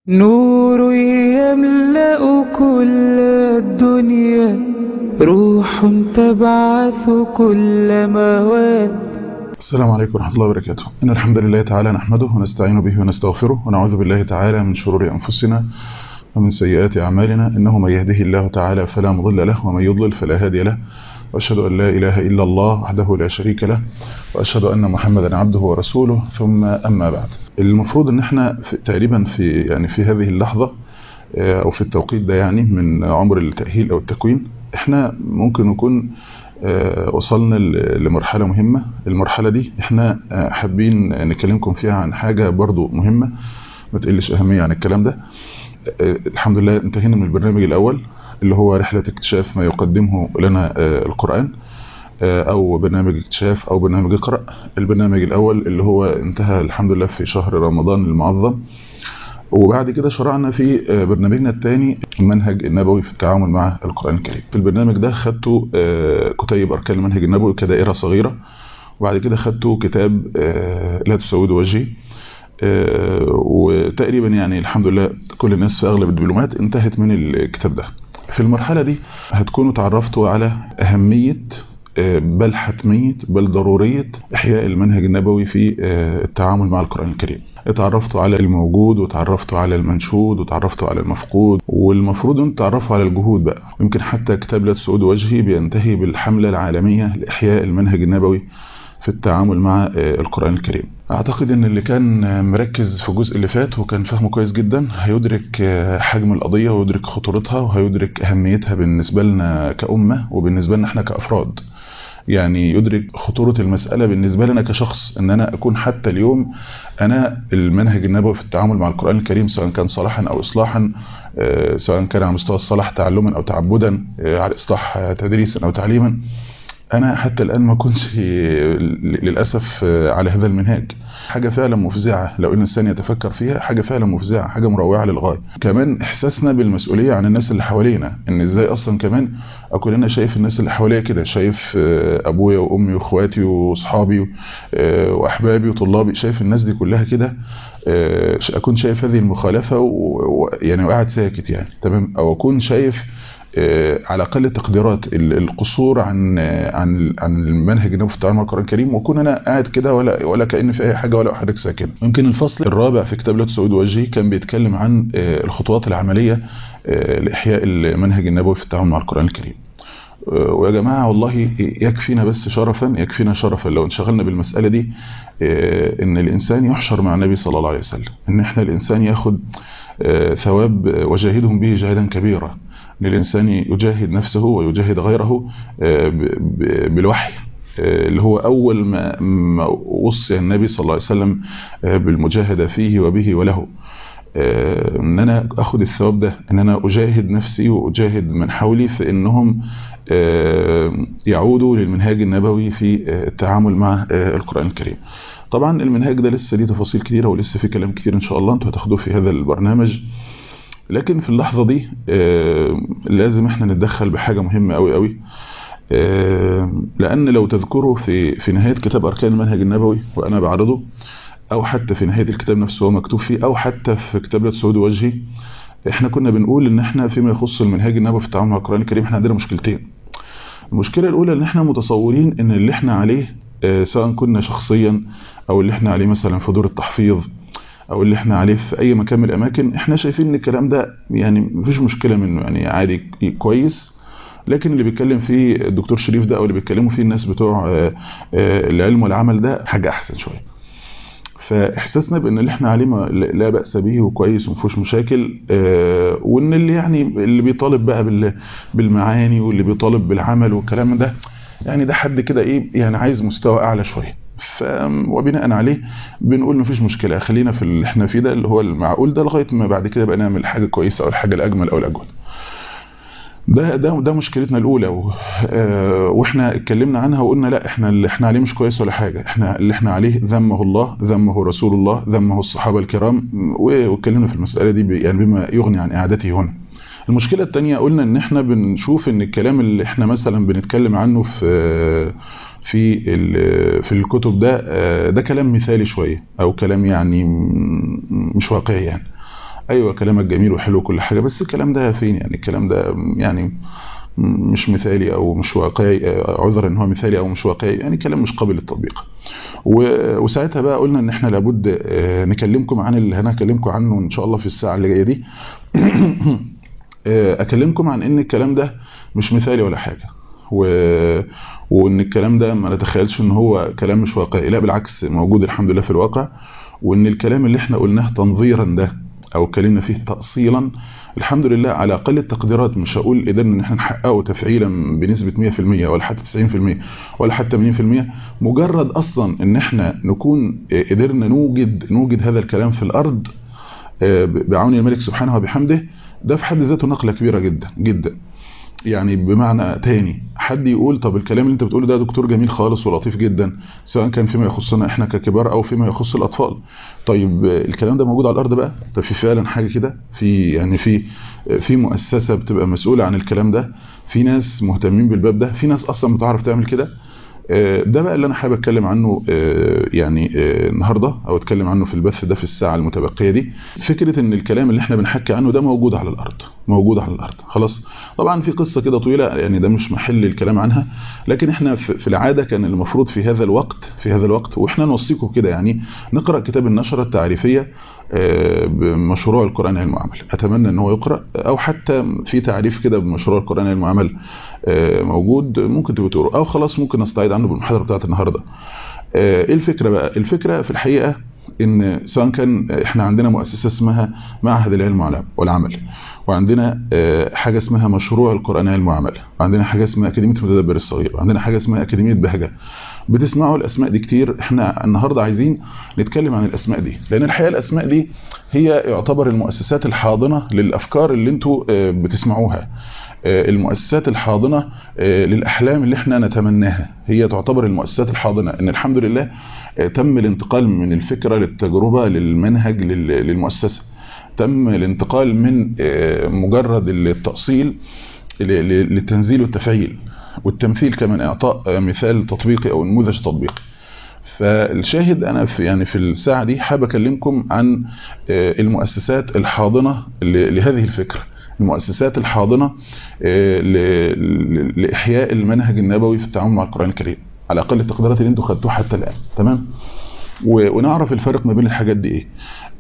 نور يملأ كل الدنيا روح تبعث كل مواد السلام عليكم ورحمة الله وبركاته إن الحمد لله تعالى نحمده ونستعين به ونستغفره ونعوذ بالله تعالى من شرور أنفسنا ومن سيئات أعمالنا إنه من يهده الله تعالى فلا مضل له ومن يضلل فلا هادي له وأشهد أن لا إله إلا الله وحده لا شريك له وأشهد أن محمدا عبده ورسوله ثم أما بعد المفروض أن احنا في تقريبا في يعني في هذه اللحظة أو في التوقيت ده يعني من عمر التأهيل أو التكوين احنا ممكن نكون وصلنا لمرحلة مهمة المرحلة دي احنا حابين نكلمكم فيها عن حاجة برضو مهمة ما تقلش أهمية عن الكلام ده الحمد لله انتهينا من البرنامج الأول اللي هو رحلة اكتشاف ما يقدمه لنا القرآن أو برنامج اكتشاف أو برنامج اقرأ البرنامج الأول اللي هو انتهى الحمد لله في شهر رمضان المعظم وبعد كده شرعنا في برنامجنا الثاني المنهج النبوي في التعامل مع القرآن الكريم في البرنامج ده خدته كتيب أركان المنهج النبوي كدائرة صغيرة وبعد كده خدته كتاب لا تسود وجهي وتقريبا يعني الحمد لله كل الناس في أغلب الدبلومات انتهت من الكتاب ده في المرحلة دي هتكونوا تعرفتوا على أهمية بل حتمية بل ضرورية إحياء المنهج النبوي في التعامل مع القرآن الكريم اتعرفتوا على الموجود وتعرفتوا على المنشود وتعرفتوا على المفقود والمفروض ان تعرفوا على الجهود بقى يمكن حتى كتاب لا تسود وجهي بينتهي بالحملة العالمية لإحياء المنهج النبوي في التعامل مع القرآن الكريم اعتقد ان اللي كان مركز في الجزء اللي فات وكان فاهمه كويس جدا هيدرك حجم القضية ويدرك خطورتها وهيدرك اهميتها بالنسبة لنا كأمة وبالنسبة لنا احنا كأفراد يعني يدرك خطورة المسألة بالنسبة لنا كشخص ان انا اكون حتى اليوم انا المنهج النبوي في التعامل مع القرآن الكريم سواء كان صلاحا او اصلاحا سواء كان على مستوى الصلاح تعلما او تعبدا على اصلاح تدريسا او تعليما انا حتى الان ما كنتش للأسف على هذا المنهاج حاجة فعلا مفزعة لو الانسان يتفكر فيها حاجة فعلا مفزعة حاجة مروعة للغاية كمان احساسنا بالمسؤولية عن الناس اللي حوالينا ان ازاي اصلا كمان اكون انا شايف الناس اللي حواليا كده شايف ابويا وامي واخواتي واصحابي واحبابي وطلابي شايف الناس دي كلها كده اكون شايف هذه المخالفة ويعني وقاعد ساكت يعني تمام او اكون شايف على اقل التقديرات القصور عن عن عن المنهج النبوي في التعامل مع القران الكريم واكون انا قاعد كده ولا ولا كان في اي حاجه ولا حضرتك ساكن يمكن الفصل الرابع في كتاب لا تسود وجهي كان بيتكلم عن الخطوات العمليه لاحياء المنهج النبوي في التعامل مع القران الكريم ويا جماعة والله يكفينا بس شرفا يكفينا شرفا لو انشغلنا بالمسألة دي ان الانسان يحشر مع النبي صلى الله عليه وسلم ان احنا الانسان ياخد ثواب وجاهدهم به جهادا كبيرا ان الانسان يجاهد نفسه ويجاهد غيره بالوحي اللي هو أول ما وصي النبي صلى الله عليه وسلم بالمجاهدة فيه وبه وله ان انا اخد الثواب ده ان انا اجاهد نفسي واجاهد من حولي في انهم يعودوا للمنهاج النبوي في التعامل مع القرآن الكريم طبعا المنهاج ده لسه ليه تفاصيل كتيرة ولسه في كلام كتير ان شاء الله انتوا هتاخدوه في هذا البرنامج لكن في اللحظة دي لازم احنا نتدخل بحاجة مهمة قوي قوي لان لو تذكروا في في نهاية كتاب اركان المنهج النبوي وانا بعرضه او حتى في نهاية الكتاب نفسه هو مكتوب فيه او حتى في كتاب لا تسود وجهي احنا كنا بنقول ان احنا فيما يخص المنهاج النبوي في التعامل مع القرآن الكريم احنا عندنا مشكلتين المشكلة الاولى ان احنا متصورين ان اللي احنا عليه سواء كنا شخصيا او اللي احنا عليه مثلا في دور التحفيظ او اللي احنا عليه في اي مكان من الاماكن احنا شايفين ان الكلام ده يعني مفيش مشكلة منه يعني عادي كويس لكن اللي بيتكلم فيه الدكتور شريف ده او اللي بيتكلموا فيه الناس بتوع العلم والعمل ده حاجة احسن شوية فاحساسنا بان اللي احنا عليه لا باس به وكويس ومفيهوش مشاكل وان اللي يعني اللي بيطالب بقى بالمعاني واللي بيطالب بالعمل والكلام ده يعني ده حد كده ايه يعني عايز مستوى اعلى شويه وبناء عليه بنقول مفيش مشكله خلينا في اللي احنا فيه ده اللي هو المعقول ده لغايه ما بعد كده بقى نعمل حاجه كويسه او الحاجه الاجمل او الاجود ده ده ده مشكلتنا الاولى و... آه واحنا اتكلمنا عنها وقلنا لا احنا اللي احنا عليه مش كويس ولا حاجه احنا اللي احنا عليه ذمه الله ذمه رسول الله ذمه الصحابه الكرام واتكلمنا في المساله دي يعني بما يغني عن اعادته هنا المشكله الثانيه قلنا ان احنا بنشوف ان الكلام اللي احنا مثلا بنتكلم عنه في في في الكتب ده ده كلام مثالي شويه او كلام يعني مش واقعي يعني ايوه كلامك جميل وحلو وكل حاجه بس الكلام ده فين يعني الكلام ده يعني مش مثالي او مش واقعي عذر ان هو مثالي او مش واقعي يعني كلام مش قابل للتطبيق وساعتها بقى قلنا ان احنا لابد نكلمكم عن اللي هنكلمكم عنه ان شاء الله في الساعه اللي جايه دي اكلمكم عن ان الكلام ده مش مثالي ولا حاجه و... وان الكلام ده ما نتخيلش ان هو كلام مش واقعي لا بالعكس موجود الحمد لله في الواقع وان الكلام اللي احنا قلناه تنظيرا ده او اتكلمنا فيه تأصيلا الحمد لله على اقل التقديرات مش هقول قدرنا ان احنا نحققه تفعيلا بنسبة 100% ولا حتى 90% ولا حتى 80% مجرد اصلا ان احنا نكون قدرنا نوجد نوجد هذا الكلام في الارض بعون الملك سبحانه وبحمده ده في حد ذاته نقلة كبيرة جدا جدا يعني بمعنى تاني حد يقول طب الكلام اللي انت بتقوله ده دكتور جميل خالص ولطيف جدا سواء كان فيما يخصنا احنا ككبار او فيما يخص الاطفال طيب الكلام ده موجود على الارض بقى طب في فعلا حاجه كده في يعني في في مؤسسه بتبقى مسؤوله عن الكلام ده في ناس مهتمين بالباب ده في ناس اصلا بتعرف تعمل كده ده بقى اللي انا حابب اتكلم عنه يعني النهارده او اتكلم عنه في البث ده في الساعه المتبقيه دي فكره ان الكلام اللي احنا بنحكي عنه ده موجود على الارض موجود على الارض خلاص طبعا في قصه كده طويله يعني ده مش محل الكلام عنها لكن احنا في العاده كان المفروض في هذا الوقت في هذا الوقت واحنا نوصيكم كده يعني نقرا كتاب النشره التعريفيه بمشروع القرآن المعامل أتمنى أن هو يقرأ أو حتى في تعريف كده بمشروع القرآن المعامل موجود ممكن تبقوا تقروا أو خلاص ممكن نستعيد عنه بالمحاضرة بتاعت النهاردة إيه الفكرة بقى الفكرة في الحقيقة ان سواء كان احنا عندنا مؤسسة اسمها معهد العلم والعمل وعندنا حاجة اسمها مشروع القرآن المعامل وعندنا حاجة اسمها أكاديمية المتدبر الصغير وعندنا حاجة اسمها أكاديمية بهجة بتسمعوا الأسماء دي كتير احنا النهاردة عايزين نتكلم عن الأسماء دي لأن الحقيقة الأسماء دي هي يعتبر المؤسسات الحاضنة للأفكار اللي انتوا بتسمعوها المؤسسات الحاضنة للأحلام اللي احنا نتمناها هي تعتبر المؤسسات الحاضنة ان الحمد لله تم الانتقال من الفكرة للتجربة للمنهج للمؤسسة تم الانتقال من مجرد التأصيل للتنزيل والتفعيل والتمثيل كمان اعطاء مثال تطبيقي او نموذج تطبيقي فالشاهد انا في يعني في الساعه دي حابب اكلمكم عن المؤسسات الحاضنه لهذه الفكره المؤسسات الحاضنه لاحياء المنهج النبوي في التعامل مع القران الكريم على اقل التقديرات اللي انتم خدتوها حتى الان تمام ونعرف الفرق ما بين الحاجات دي ايه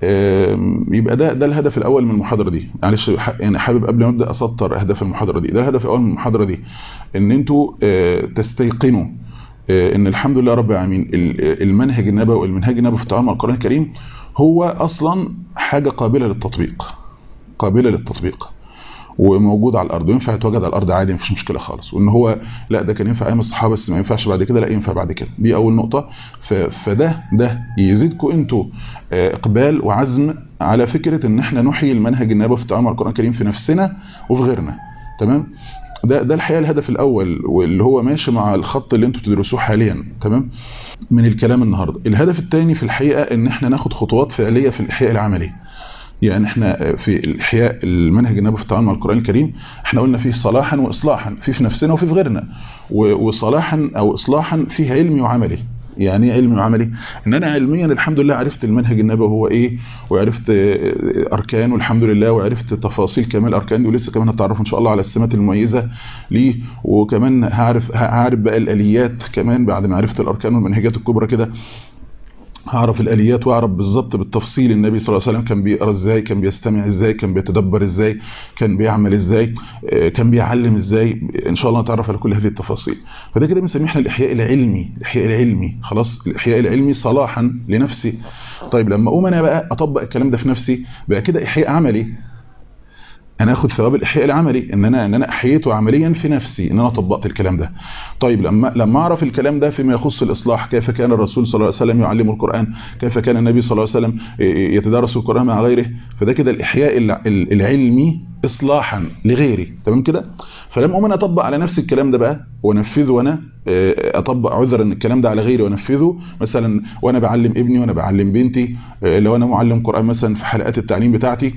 يبقى ده ده الهدف الاول من المحاضره دي معلش يعني حابب قبل ما ابدا اسطر اهداف المحاضره دي ده الهدف الاول من المحاضره دي ان انتوا تستيقنوا ان الحمد لله رب العالمين المنهج النبوي والمنهج النبوي في التعامل مع القران الكريم هو اصلا حاجه قابله للتطبيق قابله للتطبيق وموجود على الارض وينفع يتواجد على الارض عادي مفيش مشكله خالص وان هو لا ده كان ينفع ايام الصحابه بس ما ينفعش بعد كده لا ينفع بعد كده دي اول نقطه فده ده يزيدكم انتوا اقبال وعزم على فكره ان احنا نحيي المنهج النبوي في التعامل مع القران الكريم في نفسنا وفي غيرنا تمام ده ده الحقيقه الهدف الاول واللي هو ماشي مع الخط اللي انتوا بتدرسوه حاليا تمام من الكلام النهارده الهدف الثاني في الحقيقه ان احنا ناخد خطوات فعليه في الاحياء العملي يعني احنا في الاحياء المنهج النبوي في التعامل مع القران الكريم احنا قلنا فيه صلاحا واصلاحا في في نفسنا وفي في غيرنا وصلاحا او اصلاحا فيه علمي وعملي يعني ايه علمي وعملي ان انا علميا الحمد لله عرفت المنهج النبوي هو ايه وعرفت اركانه الحمد لله وعرفت تفاصيل كمان اركان دي ولسه كمان هتعرفوا ان شاء الله على السمات المميزه ليه وكمان هعرف هعرف بقى الاليات كمان بعد ما عرفت الاركان والمنهجات الكبرى كده هعرف الاليات واعرف بالظبط بالتفصيل النبي صلى الله عليه وسلم كان بيقرا ازاي كان بيستمع ازاي كان بيتدبر ازاي كان بيعمل ازاي كان بيعلم ازاي ان شاء الله نتعرف على كل هذه التفاصيل فده كده بنسميه احنا الاحياء العلمي الاحياء العلمي خلاص الاحياء العلمي صلاحا لنفسي طيب لما اقوم انا بقى اطبق الكلام ده في نفسي بقى كده احياء عملي انا اخد ثواب الاحياء العملي ان انا ان انا احييته عمليا في نفسي ان انا طبقت الكلام ده طيب لما لما اعرف الكلام ده فيما يخص الاصلاح كيف كان الرسول صلى الله عليه وسلم يعلم القران كيف كان النبي صلى الله عليه وسلم يتدارس القران مع غيره فده كده الاحياء العلمي اصلاحا لغيري تمام كده فلما اقوم انا اطبق على نفس الكلام ده بقى وانفذه وانا اطبق عذرا ان الكلام ده على غيري وانفذه مثلا وانا بعلم ابني وانا بعلم بنتي لو انا معلم قران مثلا في حلقات التعليم بتاعتي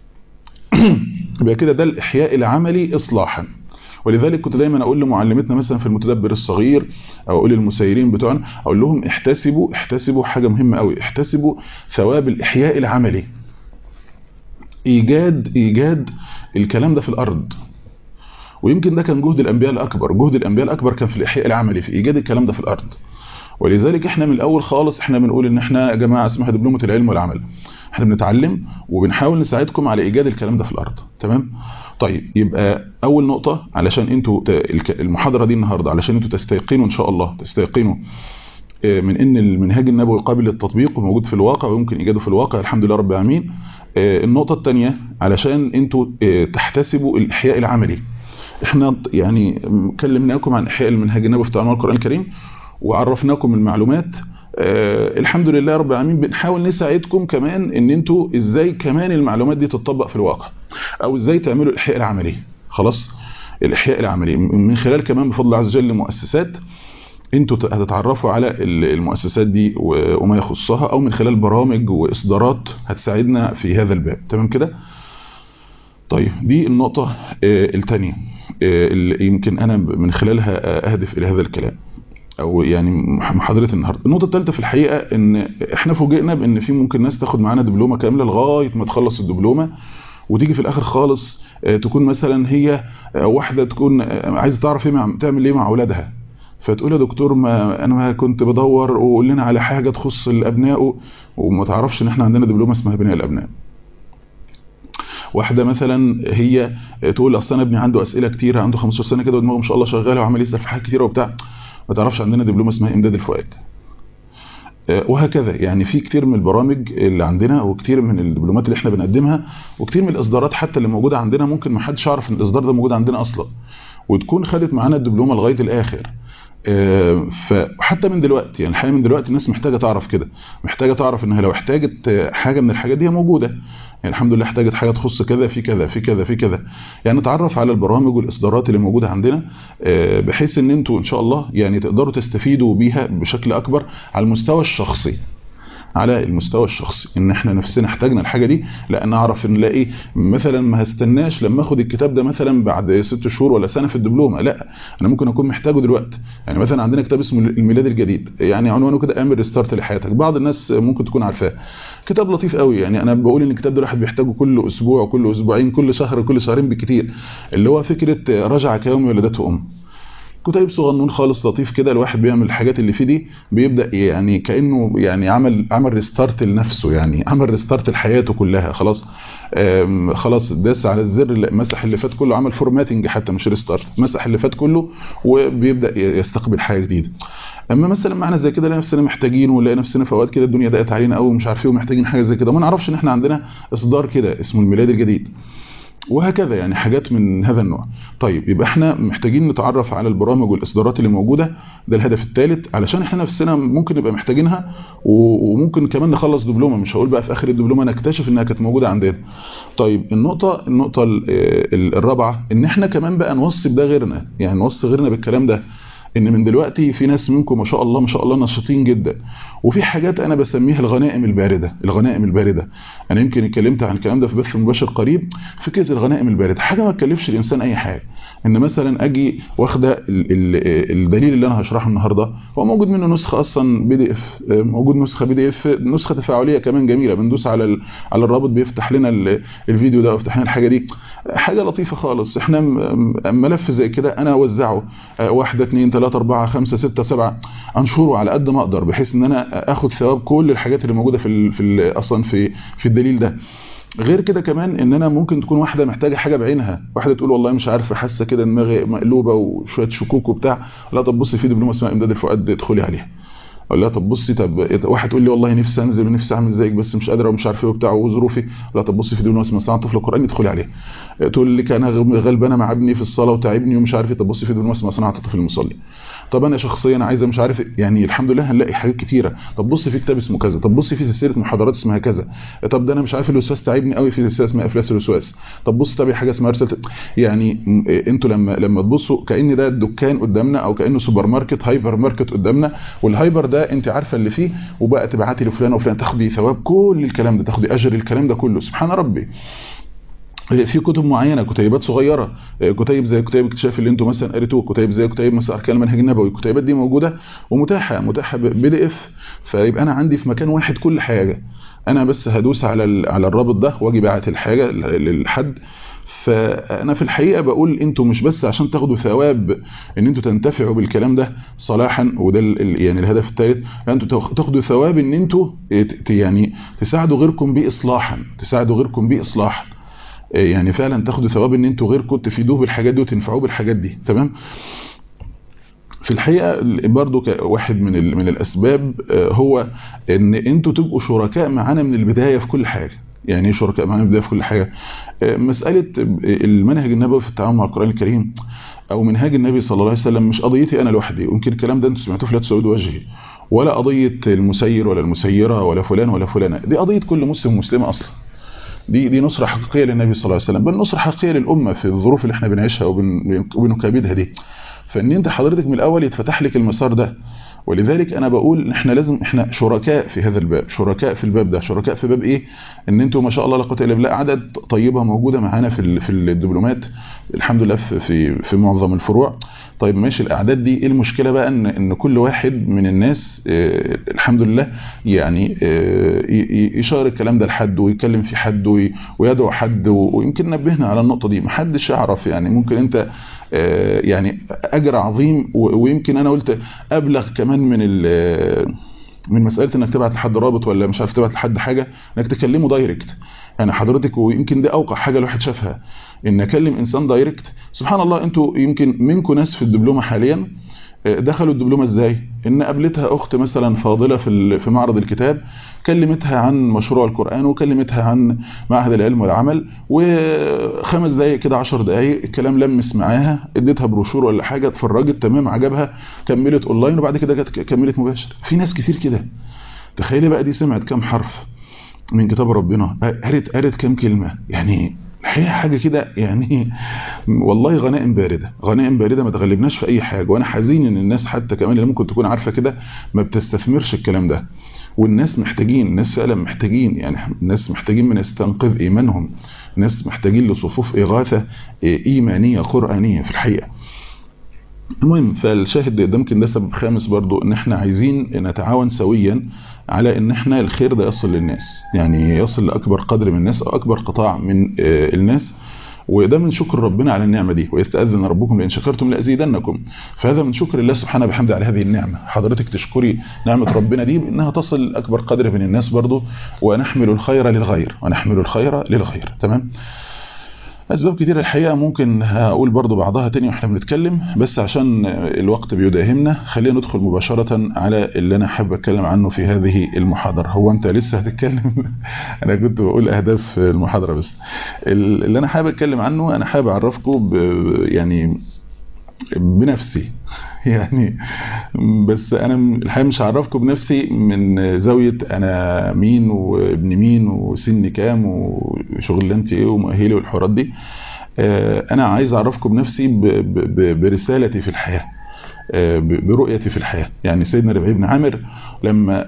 يبقى كده ده الاحياء العملي اصلاحا ولذلك كنت دايما اقول لمعلمتنا مثلا في المتدبر الصغير او اقول للمسيرين بتوعنا اقول لهم احتسبوا احتسبوا حاجه مهمه قوي احتسبوا ثواب الاحياء العملي ايجاد ايجاد الكلام ده في الارض ويمكن ده كان جهد الانبياء الاكبر جهد الانبياء الاكبر كان في الاحياء العملي في ايجاد الكلام ده في الارض ولذلك احنا من الاول خالص احنا بنقول ان احنا يا جماعه اسمها دبلومه العلم والعمل احنا بنتعلم وبنحاول نساعدكم على ايجاد الكلام ده في الارض تمام طيب يبقى اول نقطه علشان انتوا المحاضره دي النهارده علشان انتوا تستيقنوا ان شاء الله تستيقنوا من ان المنهاج النبوي قابل للتطبيق وموجود في الواقع ويمكن ايجاده في الواقع الحمد لله رب العالمين النقطه الثانيه علشان انتوا تحتسبوا الاحياء العملي احنا يعني كلمناكم عن احياء المنهاج النبوي في تعلم القران الكريم وعرفناكم المعلومات آه الحمد لله رب العالمين بنحاول نساعدكم كمان ان انتوا ازاي كمان المعلومات دي تطبق في الواقع او ازاي تعملوا الاحياء العملي خلاص الاحياء العملي من خلال كمان بفضل الله عز وجل مؤسسات انتوا هتتعرفوا على المؤسسات دي وما يخصها او من خلال برامج واصدارات هتساعدنا في هذا الباب تمام كده طيب دي النقطة آه الثانية آه اللي يمكن انا من خلالها اهدف الى هذا الكلام او يعني محاضره النهارده النقطه الثالثه في الحقيقه ان احنا فوجئنا بان في ممكن ناس تاخد معانا دبلومه كامله لغايه ما تخلص الدبلومه وتيجي في الاخر خالص تكون مثلا هي واحده تكون عايزه تعرف ايه مع تعمل ايه مع اولادها فتقول يا دكتور ما انا ما كنت بدور وقول لنا على حاجه تخص الابناء وما تعرفش ان احنا عندنا دبلومه اسمها بناء الابناء واحده مثلا هي تقول اصل انا ابني عنده اسئله كتيره عنده 15 سنه كده ودماغه ما شاء الله شغاله وعمال يسال في حاجات كتيره وبتاع ما تعرفش عندنا دبلومه اسمها امداد الفؤاد وهكذا يعني في كتير من البرامج اللي عندنا وكتير من الدبلومات اللي احنا بنقدمها وكتير من الاصدارات حتى اللي موجوده عندنا ممكن ما حدش يعرف ان الاصدار ده موجود عندنا اصلا وتكون خدت معانا الدبلومه لغايه الاخر فحتى من دلوقتي يعني الحقيقه من دلوقتي الناس محتاجه تعرف كده محتاجه تعرف انها لو احتاجت حاجه من الحاجات دي موجوده يعني الحمد لله احتاجت حاجه تخص كذا في كذا في كذا في كذا يعني نتعرف على البرامج والاصدارات اللي موجوده عندنا بحيث ان انتوا ان شاء الله يعني تقدروا تستفيدوا بيها بشكل اكبر على المستوى الشخصي على المستوى الشخصي ان احنا نفسنا احتاجنا الحاجه دي لا نعرف نلاقي مثلا ما هستناش لما اخد الكتاب ده مثلا بعد ست شهور ولا سنه في الدبلومه لا انا ممكن اكون محتاجه دلوقتي يعني مثلا عندنا كتاب اسمه الميلاد الجديد يعني عنوانه كده اعمل ريستارت لحياتك بعض الناس ممكن تكون عارفاه كتاب لطيف قوي يعني انا بقول ان الكتاب ده الواحد بيحتاجه كل اسبوع كل اسبوعين كل شهر كل شهرين بالكتير اللي هو فكره رجع كيوم ولدته ام كتيب صغنون خالص لطيف كده الواحد بيعمل الحاجات اللي فيه دي بيبدا يعني كانه يعني عمل عمل ريستارت لنفسه يعني عمل ريستارت لحياته كلها خلاص خلاص داس على الزر مسح اللي فات كله عمل فورماتنج حتى مش ريستارت مسح اللي فات كله وبيبدا يستقبل حاجه جديده اما مثلا معنا زي كده نلاقي نفسنا محتاجين ونلاقي نفسنا في اوقات كده الدنيا ضاقت علينا قوي ومش عارفين ومحتاجين حاجه زي كده ما نعرفش ان احنا عندنا اصدار كده اسمه الميلاد الجديد وهكذا يعني حاجات من هذا النوع طيب يبقى احنا محتاجين نتعرف على البرامج والاصدارات اللي موجوده ده الهدف الثالث علشان احنا نفسنا ممكن نبقى محتاجينها وممكن كمان نخلص دبلومه مش هقول بقى في اخر الدبلومه نكتشف انها كانت موجوده عندنا طيب النقطه النقطه الرابعه ان احنا كمان بقى نوصي بده غيرنا يعني نوصي غيرنا بالكلام ده ان من دلوقتي في ناس منكم ما شاء الله ما شاء الله نشيطين جدا وفي حاجات انا بسميها الغنائم البارده الغنائم البارده انا يمكن اتكلمت عن الكلام ده في بث مباشر قريب فكره الغنائم البارده حاجه ما تكلفش الانسان اي حاجه ان مثلا اجي واخده الدليل اللي انا هشرحه النهارده هو موجود منه نسخه اصلا بي دي اف موجود نسخه بي دي اف نسخه تفاعليه كمان جميله بندوس على على الرابط بيفتح لنا الفيديو ده ويفتح لنا الحاجه دي حاجه لطيفه خالص احنا ملف زي كده انا اوزعه واحده اثنين ثلاثة أربعة خمسة ستة سبعة انشره على قد ما اقدر بحيث ان انا اخد ثواب كل الحاجات اللي موجوده في ال في ال اصلا في في الدليل ده غير كده كمان ان انا ممكن تكون واحده محتاجه حاجه بعينها واحده تقول والله مش عارفه حاسه كده دماغي مقلوبه وشويه شكوك وبتاع لا طب بصي في دبلومه اسمها امداد الفؤاد ادخلي عليها اقول لها طب بصي طب واحد تقول لي والله نفسي انزل ونفسي اعمل زيك بس مش قادره ومش عارف ايه وبتاع وظروفي لا طب بصي في دبلومه اسمها صناعه طفل القران ادخلي عليها تقول لك انا غلبانه مع ابني في الصلاه وتعبني ومش عارف ايه طب بصي في دبلومه اسمها صناعه الطفل المصلي طب انا شخصيا عايزه مش عارف يعني الحمد لله هنلاقي حاجات كتيره طب بص في كتاب اسمه كذا طب بص في سلسله محاضرات اسمها كذا طب ده انا مش عارف الوسواس تعبني قوي في سلسله اسمها افلاس الوسواس طب بص طب حاجه اسمها رساله يعني انتوا لما لما تبصوا كان ده دكان قدامنا او كانه سوبر ماركت هايبر ماركت قدامنا والهايبر ده انت عارفه اللي فيه وبقى تبعتي لفلان وفلان تاخدي ثواب كل الكلام ده تاخدي اجر الكلام ده كله سبحان ربي في كتب معينه كتيبات صغيره كتيب زي كتيب اكتشاف اللي انتم مثلا قريتوه كتيب زي كتيب مثلا اركان المنهج النبوي الكتيبات دي موجوده ومتاحه متاحه بي دي اف فيبقى انا عندي في مكان واحد كل حاجه انا بس هدوس على على الرابط ده واجي باعت الحاجه للحد فانا في الحقيقه بقول انتوا مش بس عشان تاخدوا ثواب ان انتوا تنتفعوا بالكلام ده صلاحا وده يعني الهدف الثالث انتوا تاخدوا ثواب ان انتوا يعني تساعدوا غيركم باصلاحا تساعدوا غيركم باصلاحا يعني فعلا تاخدوا ثواب ان انتوا غيركم تفيدوه بالحاجات دي وتنفعوه بالحاجات دي تمام في الحقيقه برضو واحد من من الاسباب هو ان انتوا تبقوا شركاء معانا من البدايه في كل حاجه يعني ايه شركاء معانا من البدايه في كل حاجه مساله المنهج النبوي في التعامل مع القران الكريم او منهاج النبي صلى الله عليه وسلم مش قضيتي انا لوحدي ويمكن الكلام ده انتوا سمعتوه في لا تسود وجهي ولا قضيه المسير ولا المسيره ولا فلان ولا فلانه دي قضيه كل مسلم ومسلمه اصلا دي دي نصرة حقيقية للنبي صلى الله عليه وسلم بل نصرة حقيقية للأمة في الظروف اللي احنا بنعيشها وبنكابدها دي فان انت حضرتك من الاول يتفتح لك المسار ده ولذلك انا بقول احنا لازم احنا شركاء في هذا الباب شركاء في الباب ده شركاء في باب ايه ان انتم ما شاء الله لا قوه الا بالله عدد طيبه موجوده معانا في في الدبلومات الحمد لله في في, في معظم الفروع طيب ماشي الاعداد دي ايه المشكله بقى ان ان كل واحد من الناس اه الحمد لله يعني اه يشار الكلام ده لحد ويتكلم في حد ويدعو حد ويمكن نبهنا على النقطه دي محدش يعرف يعني ممكن انت اه يعني اجر عظيم ويمكن انا قلت ابلغ كمان من من مساله انك تبعت لحد رابط ولا مش عارف تبعت لحد حاجه انك تكلمه دايركت يعني حضرتك ويمكن دي اوقع حاجه الواحد شافها ان اكلم انسان دايركت سبحان الله انتوا يمكن منكم ناس في الدبلومه حاليا دخلوا الدبلومه ازاي ان قابلتها اخت مثلا فاضله في في معرض الكتاب كلمتها عن مشروع القران وكلمتها عن معهد العلم والعمل وخمس دقائق كده 10 دقائق الكلام لمس معاها اديتها بروشور ولا حاجه اتفرجت تمام عجبها كملت اونلاين وبعد كده جت كملت مباشر في ناس كتير كده تخيلي بقى دي سمعت كام حرف من كتاب ربنا قرت قرت كام كلمه يعني الحقيقه حاجه كده يعني والله غنائم بارده غنائم بارده ما تغلبناش في اي حاجه وانا حزين ان الناس حتى كمان اللي ممكن تكون عارفه كده ما بتستثمرش الكلام ده والناس محتاجين الناس فعلا محتاجين يعني الناس محتاجين من يستنقذ ايمانهم الناس محتاجين لصفوف اغاثه ايمانيه قرانيه في الحقيقه المهم فالشاهد ده يمكن ده سبب خامس برضو ان احنا عايزين نتعاون سويا على ان احنا الخير ده يصل للناس يعني يصل لاكبر قدر من الناس او اكبر قطاع من الناس وده من شكر ربنا على النعمه دي ويستاذن ربكم لان شكرتم لازيدنكم فهذا من شكر الله سبحانه بحمده على هذه النعمه حضرتك تشكري نعمه ربنا دي بانها تصل اكبر قدر من الناس برضو ونحمل الخير للغير ونحمل الخير للغير تمام اسباب كتير الحقيقه ممكن هقول برضو بعضها تاني واحنا بنتكلم بس عشان الوقت بيداهمنا خلينا ندخل مباشره على اللي انا حابب اتكلم عنه في هذه المحاضره هو انت لسه هتتكلم انا كنت بقول اهداف المحاضره بس اللي انا حابب اتكلم عنه انا حابب اعرفكم يعني بنفسي يعني بس انا الحقيقه مش هعرفكم بنفسي من زاويه انا مين وابن مين وسني كام وشغلانتي ايه ومؤهلي والحوارات دي انا عايز اعرفكم بنفسي برسالتي في الحياه برؤيتي في الحياه يعني سيدنا ربيع بن عامر لما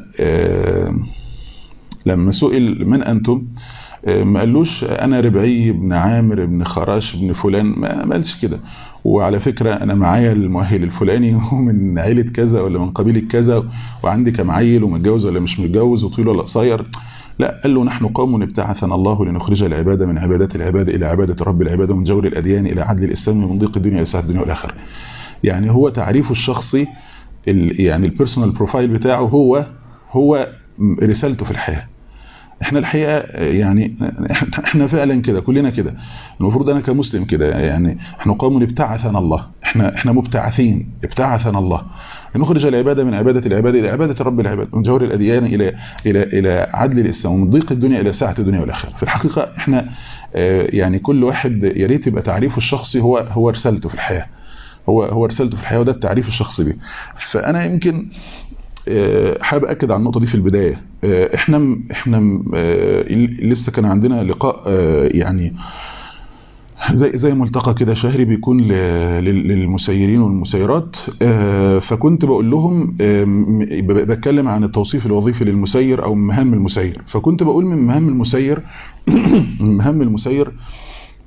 لما سئل من انتم ما قالوش انا ربعي بن عامر بن خراش بن فلان ما قالش كده وعلى فكرة أنا معايا المؤهل الفلاني ومن عيلة كذا ولا من قبيلة كذا وعندي كم عيل ومتجوز ولا مش متجوز وطويل ولا قصير لا قال له نحن قوم ابتعثنا الله لنخرج العبادة من عبادات العباد إلى عبادة رب العباد ومن جور الأديان إلى عدل الإسلام من ضيق الدنيا إلى سعة الدنيا والآخرة يعني هو تعريفه الشخصي يعني البيرسونال بروفايل بتاعه هو هو رسالته في الحياه احنا الحقيقه يعني احنا فعلا كده كلنا كده المفروض انا كمسلم كده يعني احنا قوم ابتعثنا الله احنا احنا مبتعثين ابتعثنا الله لنخرج العباده من عباده العباد الى عباده رب العباد من جور الاديان الى الى الى عدل الاسلام ومن ضيق الدنيا الى سعه الدنيا والاخره في الحقيقه احنا يعني كل واحد يا ريت يبقى تعريفه الشخصي هو هو رسالته في الحياه هو هو رسالته في الحياه وده التعريف الشخصي بيه فانا يمكن حابب اكد على النقطه دي في البدايه احنا احنا لسه كان عندنا لقاء يعني زي زي ملتقى كده شهري بيكون للمسيرين والمسيرات فكنت بقول لهم بتكلم عن التوصيف الوظيفي للمسير او مهام المسير فكنت بقول من مهام المسير من مهام المسير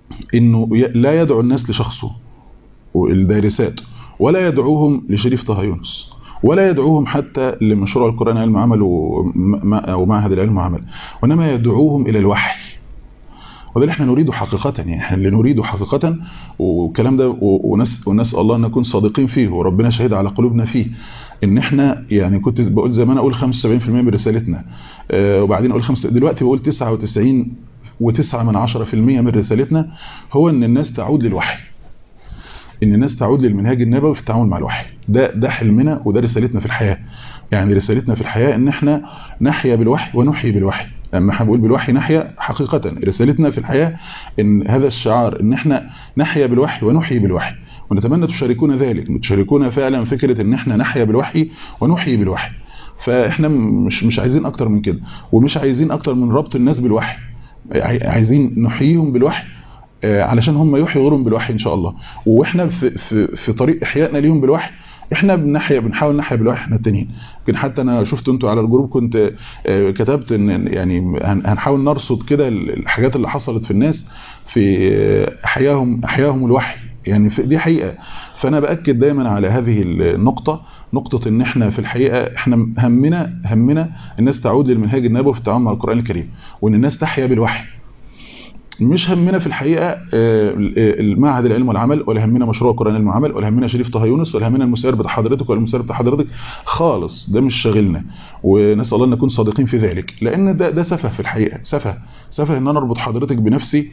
انه لا يدعو الناس لشخصه والدارسات ولا يدعوهم لشريف طه يونس ولا يدعوهم حتى لمشروع القرآن علم عمل أو معهد العلم وعمل وإنما يدعوهم إلى الوحي وده اللي احنا نريده حقيقة يعني احنا اللي نريده حقيقة والكلام ده ونسأل, ونسأل الله أن نكون صادقين فيه وربنا شهد على قلوبنا فيه ان احنا يعني كنت بقول زمان اقول 75% من رسالتنا اه وبعدين اقول خمسة دلوقتي بقول 99 و9 من 10% من رسالتنا هو ان الناس تعود للوحي ان الناس تعود للمنهاج النبوي في التعامل مع الوحي ده ده حلمنا وده رسالتنا في الحياة يعني رسالتنا في الحياة ان احنا نحيا بالوحي ونحيي بالوحي لما احنا بقول بالوحي نحيا حقيقة رسالتنا في الحياة ان هذا الشعار ان احنا نحيا بالوحي ونحيي بالوحي ونتمنى تشاركونا ذلك تشاركونا فعلا فكرة ان احنا نحيا بالوحي ونحيي بالوحي فاحنا مش مش عايزين اكتر من كده ومش عايزين اكتر من ربط الناس بالوحي عايزين نحييهم بالوحي علشان هم يحيوا غيرهم بالوحي ان شاء الله واحنا في, في, في طريق احيائنا ليهم بالوحي احنا بنحيا بنحاول نحيا بالوحي احنا التانيين يمكن حتى انا شفت انتوا على الجروب كنت كتبت ان يعني هنحاول نرصد كده الحاجات اللي حصلت في الناس في احياهم احياهم الوحي يعني دي حقيقه فانا باكد دايما على هذه النقطه نقطه ان احنا في الحقيقه احنا همنا همنا الناس تعود للمنهاج النبوي في التعامل مع القران الكريم وان الناس تحيا بالوحي مش همنا في الحقيقة المعهد العلم والعمل ولا همنا مشروع القرآن العلم والعمل ولا همنا شريف طه يونس ولا همنا المسير بتاع حضرتك ولا المسير بتاع حضرتك خالص ده مش شاغلنا ونسأل الله أن نكون صادقين في ذلك لأن ده, ده سفه في الحقيقة سفه سفه أن أنا أربط حضرتك بنفسي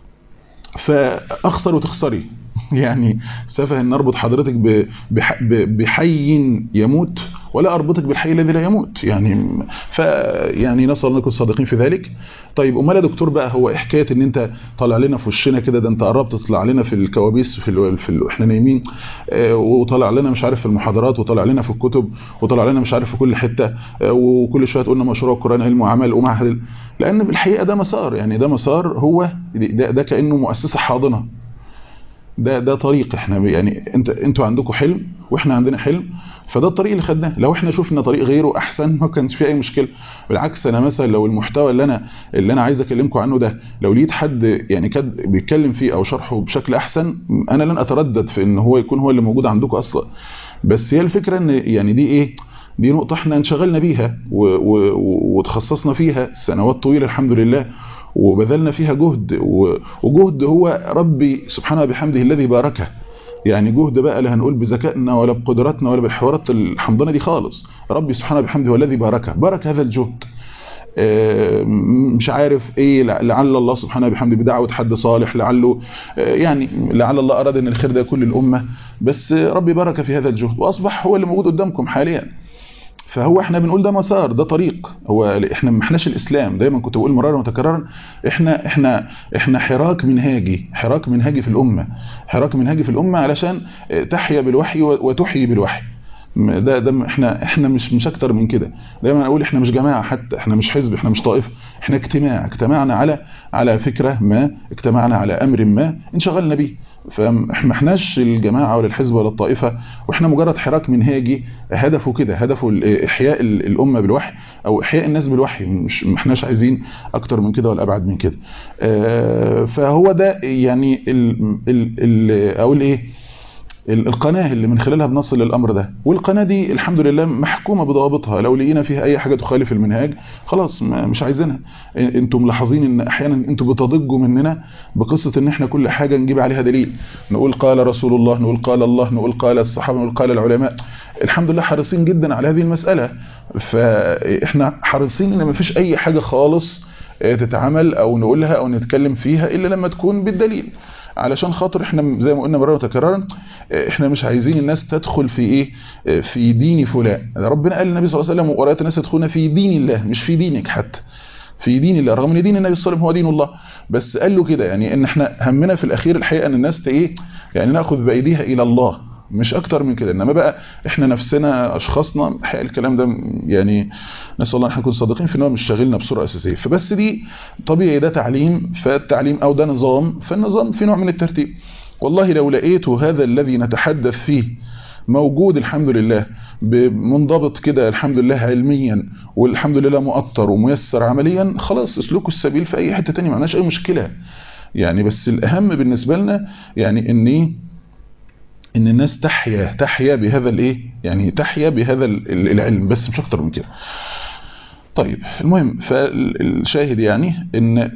فأخسر وتخسري يعني سفه ان اربط حضرتك بحي يموت ولا اربطك بالحي الذي لا يموت يعني ف يعني نسال الله نكون صادقين في ذلك طيب امال يا دكتور بقى هو ايه حكايه ان انت طالع لنا في وشنا كده ده انت قربت تطلع لنا في الكوابيس في ال... في ال... احنا نايمين اه وطالع لنا مش عارف في المحاضرات وطالع لنا في الكتب وطالع لنا مش عارف في كل حته اه وكل شويه تقولنا مشروع القران علم وعمل ومعهد لان بالحقيقه ده مسار يعني ده مسار هو ده, ده كانه مؤسسه حاضنه ده ده طريق احنا يعني انت انتوا عندكم حلم واحنا عندنا حلم فده الطريق اللي خدناه لو احنا شفنا طريق غيره احسن ما كانش فيه اي مشكله بالعكس انا مثلا لو المحتوى اللي انا اللي انا عايز اكلمكم عنه ده لو لقيت حد يعني كاد بيتكلم فيه او شرحه بشكل احسن انا لن اتردد في ان هو يكون هو اللي موجود عندكم اصلا بس هي الفكره ان يعني دي ايه دي نقطه احنا انشغلنا بيها وتخصصنا فيها سنوات طويله الحمد لله وبذلنا فيها جهد وجهد هو ربي سبحانه بحمده الذي باركه يعني جهد بقى لا هنقول بذكائنا ولا بقدراتنا ولا بالحوارات الحمضانه دي خالص ربي سبحانه بحمده هو الذي باركه بارك هذا الجهد مش عارف ايه لعل الله سبحانه بحمده بدعوه حد صالح لعله يعني لعل الله اراد ان الخير ده يكون للامه بس ربي بارك في هذا الجهد واصبح هو اللي موجود قدامكم حاليا فهو احنا بنقول ده مسار ده طريق هو احنا ما احناش الاسلام دايما كنت بقول مرارا وتكرارا احنا احنا احنا حراك منهاجي حراك منهاجي في الامه حراك منهاجي في الامه علشان تحيا بالوحي وتحيي بالوحي ده ده احنا احنا مش مش اكتر من كده دايما اقول احنا مش جماعه حتى احنا مش حزب احنا مش طائفه احنا اجتماع اجتمعنا على على فكره ما اجتمعنا على امر ما انشغلنا بيه فاحنا احناش الجماعه ولا الحزب ولا الطائفه واحنا مجرد حراك منهاجي هدفه كده هدفه احياء الامه بالوحي او احياء الناس بالوحي مش ما احناش عايزين اكتر من كده ولا ابعد من كده فهو ده يعني ال ال ال اقول ايه القناة اللي من خلالها بنصل للأمر ده والقناة دي الحمد لله محكومة بضوابطها لو لقينا فيها أي حاجة تخالف المنهاج خلاص مش عايزينها انتم ملاحظين ان احيانا انتم بتضجوا مننا بقصة ان احنا كل حاجة نجيب عليها دليل نقول قال رسول الله نقول قال الله نقول قال الصحابة نقول قال العلماء الحمد لله حريصين جدا على هذه المسألة فاحنا حريصين ان مفيش اي حاجة خالص تتعمل او نقولها او نتكلم فيها الا لما تكون بالدليل علشان خاطر احنا زي ما قلنا مرة وتكرارا احنا مش عايزين الناس تدخل في ايه في دين فلان ربنا قال للنبي صلى الله عليه وسلم وقرأت الناس يدخلون في دين الله مش في دينك حتى في دين الله رغم ان دين النبي صلى الله عليه وسلم هو دين الله بس قال له كده يعني ان احنا همنا في الاخير الحقيقه ان الناس ايه يعني ناخذ بايديها الى الله مش اكتر من كده انما بقى احنا نفسنا اشخاصنا الحقيقه الكلام ده يعني نسال الله ان احنا نكون صادقين في ان هو مش شاغلنا بصوره اساسيه فبس دي طبيعي ده تعليم فالتعليم او ده نظام فالنظام في نوع من الترتيب والله لو لقيت هذا الذي نتحدث فيه موجود الحمد لله منضبط كده الحمد لله علميا والحمد لله مؤطر وميسر عمليا خلاص اسلكوا السبيل في اي حته ثانيه ما عندناش اي مشكله يعني بس الاهم بالنسبه لنا يعني ان ايه ان الناس تحيا تحيا بهذا الايه يعني تحيا بهذا العلم بس مش اكتر من كده طيب المهم فالشاهد يعني ان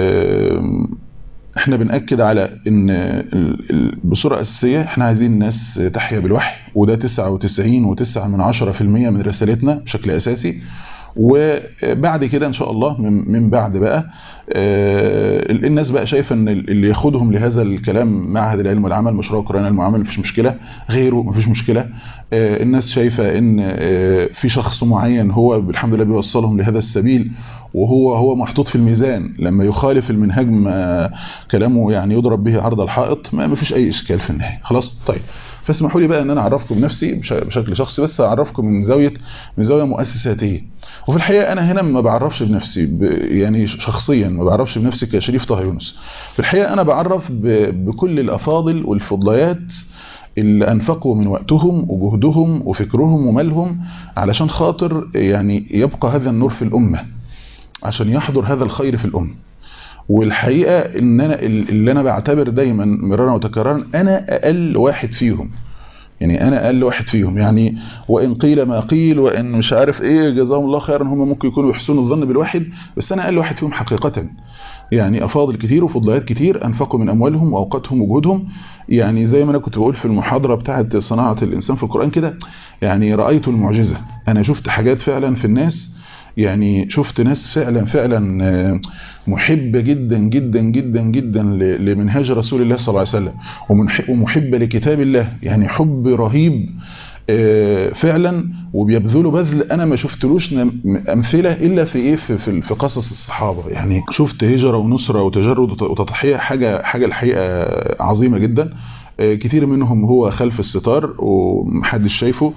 احنا بنأكد على ان بصورة اساسية احنا عايزين الناس تحيا بالوحي وده 99 و9 من 10% من رسالتنا بشكل اساسي وبعد كده ان شاء الله من بعد بقى الناس بقى شايفه ان اللي ياخدهم لهذا الكلام معهد العلم والعمل مشروع القران المعامل مفيش مشكله غيره مفيش مشكله الناس شايفه ان في شخص معين هو الحمد لله بيوصلهم لهذا السبيل وهو هو محطوط في الميزان لما يخالف المنهاج ما كلامه يعني يضرب به عرض الحائط ما فيش اي اشكال في النهايه خلاص طيب فاسمحوا لي بقى ان انا اعرفكم نفسي بشكل شخصي بس اعرفكم من زاويه من زاويه مؤسساتيه وفي الحقيقه انا هنا ما بعرفش بنفسي يعني شخصيا ما بعرفش بنفسي كشريف طه يونس في الحقيقه انا بعرف بكل الافاضل والفضليات اللي انفقوا من وقتهم وجهدهم وفكرهم ومالهم علشان خاطر يعني يبقى هذا النور في الامه عشان يحضر هذا الخير في الامه والحقيقة ان انا اللي انا بعتبر دايما مرارا وتكرارا انا اقل واحد فيهم يعني انا اقل واحد فيهم يعني وان قيل ما قيل وان مش عارف ايه جزاهم الله خيرا هم ممكن يكونوا يحسنوا الظن بالواحد بس انا اقل واحد فيهم حقيقة يعني افاضل كتير وفضليات كتير انفقوا من اموالهم واوقاتهم وجهودهم يعني زي ما انا كنت بقول في المحاضرة بتاعه صناعة الانسان في القرآن كده يعني رأيت المعجزة انا شفت حاجات فعلا في الناس يعني شفت ناس فعلا فعلا محبة جدا جدا جدا جدا لمنهاج رسول الله صلى الله عليه وسلم ومحبة لكتاب الله يعني حب رهيب فعلا وبيبذلوا بذل انا ما شفتلوش امثله الا في ايه في, في قصص الصحابه يعني شفت هجره ونصره وتجرد وتضحيه حاجه حاجه الحقيقه عظيمه جدا كتير منهم هو خلف الستار ومحدش شايفه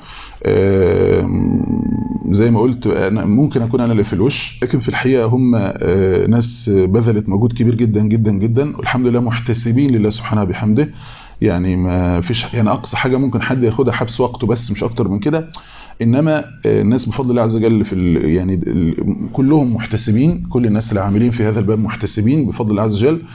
زي ما قلت أنا ممكن أكون أنا اللي في الوش لكن في الحقيقة هم ناس بذلت مجهود كبير جدا جدا جدا والحمد لله محتسبين لله سبحانه بحمده يعني ما فيش يعني أقصى حاجة ممكن حد ياخدها حبس وقته بس مش أكتر من كده انما الناس بفضل الله عز وجل في يعني كلهم محتسبين كل الناس اللي عاملين في هذا الباب محتسبين بفضل الله عز وجل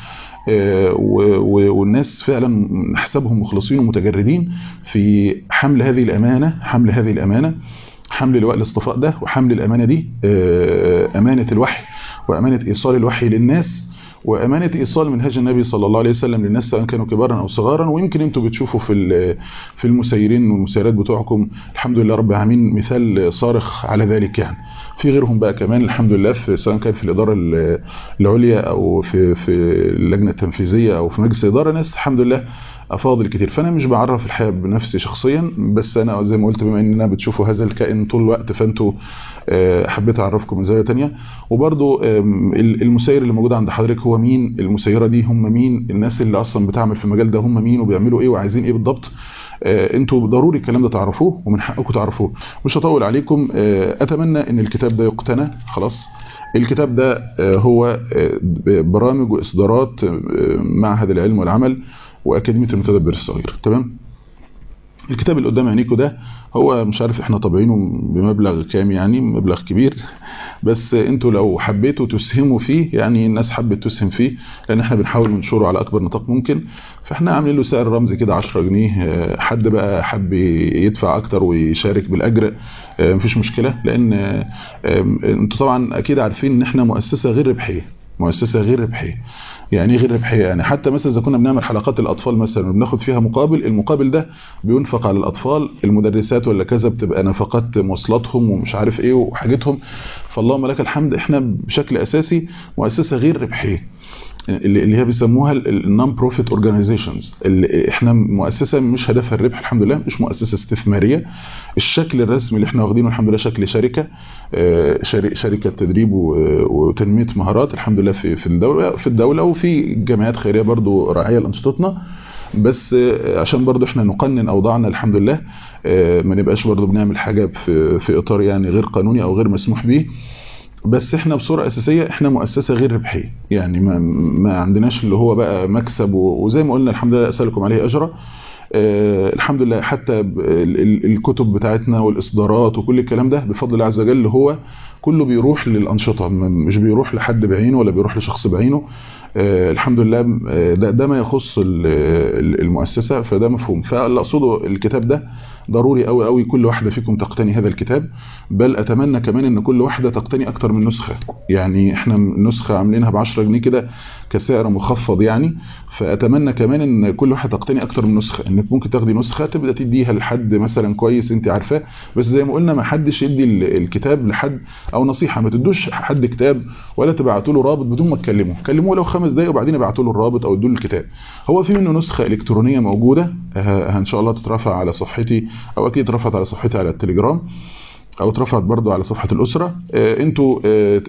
والناس فعلا حسابهم مخلصين ومتجردين في حمل هذه الأمانة حمل هذه الأمانة حمل لواء الاصطفاء ده وحمل الأمانة دي أمانة الوحي وأمانة إيصال الوحي للناس وأمانة إيصال منهج النبي صلى الله عليه وسلم للناس سواء كانوا كبارا أو صغارا ويمكن أنتم بتشوفوا في في المسيرين والمسيرات بتوعكم الحمد لله رب العالمين مثال صارخ على ذلك يعني في غيرهم بقى كمان الحمد لله في سواء كان في الإدارة العليا أو في في اللجنة التنفيذية أو في مجلس الإدارة ناس الحمد لله افاضل كتير فانا مش بعرف الحقيقه بنفسي شخصيا بس انا زي ما قلت بما اننا بتشوفوا هذا الكائن طول الوقت فانتوا حبيت اعرفكم من زاويه ثانيه وبرده المسير اللي موجود عند حضرتك هو مين المسيره دي هم مين الناس اللي اصلا بتعمل في المجال ده هم مين وبيعملوا ايه وعايزين ايه بالضبط انتوا ضروري الكلام ده تعرفوه ومن حقكم تعرفوه مش هطول عليكم اتمنى ان الكتاب ده يقتنى خلاص الكتاب ده هو برامج واصدارات معهد العلم والعمل واكاديميه المتدبر الصغير تمام الكتاب اللي قدام عينيكم ده هو مش عارف احنا طابعينه بمبلغ كام يعني مبلغ كبير بس انتوا لو حبيتوا تسهموا فيه يعني الناس حبت تسهم فيه لان احنا بنحاول ننشره على اكبر نطاق ممكن فاحنا عاملين له سعر رمزي كده 10 جنيه حد بقى حب يدفع اكتر ويشارك بالاجر مفيش مشكله لان انتوا طبعا اكيد عارفين ان احنا مؤسسه غير ربحيه مؤسسه غير ربحيه يعني غير ربحيه يعني حتى مثلا اذا كنا بنعمل حلقات الاطفال مثلا وبناخد فيها مقابل المقابل ده بينفق على الاطفال المدرسات ولا كذا بتبقى نفقات مواصلاتهم ومش عارف ايه وحاجتهم فاللهم لك الحمد احنا بشكل اساسي مؤسسه غير ربحيه اللي هي بيسموها النون بروفيت اورجانيزيشنز احنا مؤسسه مش هدفها الربح الحمد لله مش مؤسسه استثماريه الشكل الرسمي اللي احنا واخدينه الحمد لله شكل شركه شركه تدريب وتنميه مهارات الحمد لله في في الدوله في الدوله وفي جمعيات خيريه برضو راعيه لانشطتنا بس عشان برضو احنا نقنن اوضاعنا الحمد لله ما نبقاش برضو بنعمل حاجه في في اطار يعني غير قانوني او غير مسموح به بس احنا بصورة اساسية احنا مؤسسة غير ربحية يعني ما, ما عندناش اللي هو بقى مكسب وزي ما قلنا الحمد لله اسألكم عليه اجرة آه الحمد لله حتى الكتب بتاعتنا والاصدارات وكل الكلام ده بفضل الله عز وجل هو كله بيروح للأنشطة مش بيروح لحد بعينه ولا بيروح لشخص بعينه آه الحمد لله ده, ده ما يخص المؤسسة فده مفهوم فاللي أقصده الكتاب ده ضروري قوي قوي كل واحدة فيكم تقتني هذا الكتاب بل أتمنى كمان ان كل واحدة تقتني أكتر من نسخة يعني احنا نسخة عاملينها ب 10 جنيه كده كسعر مخفض يعني فأتمنى كمان ان كل واحدة تقتني أكتر من نسخة انك ممكن تاخدي نسخة تبدأ تديها لحد مثلا كويس انت عارفاه بس زي ما قلنا ما حدش يدي الكتاب لحد او نصيحة ما تدوش حد كتاب ولا تبعتوا له رابط بدون ما تكلمه كلموه لو خمس دقايق وبعدين ابعتوا له الرابط او ادوا له الكتاب هو في منه نسخة إلكترونية موجودة ان شاء الله تترفع على صفحتي او اكيد اترفعت على صفحتي على التليجرام او اترفعت برضو على صفحة الاسرة انتوا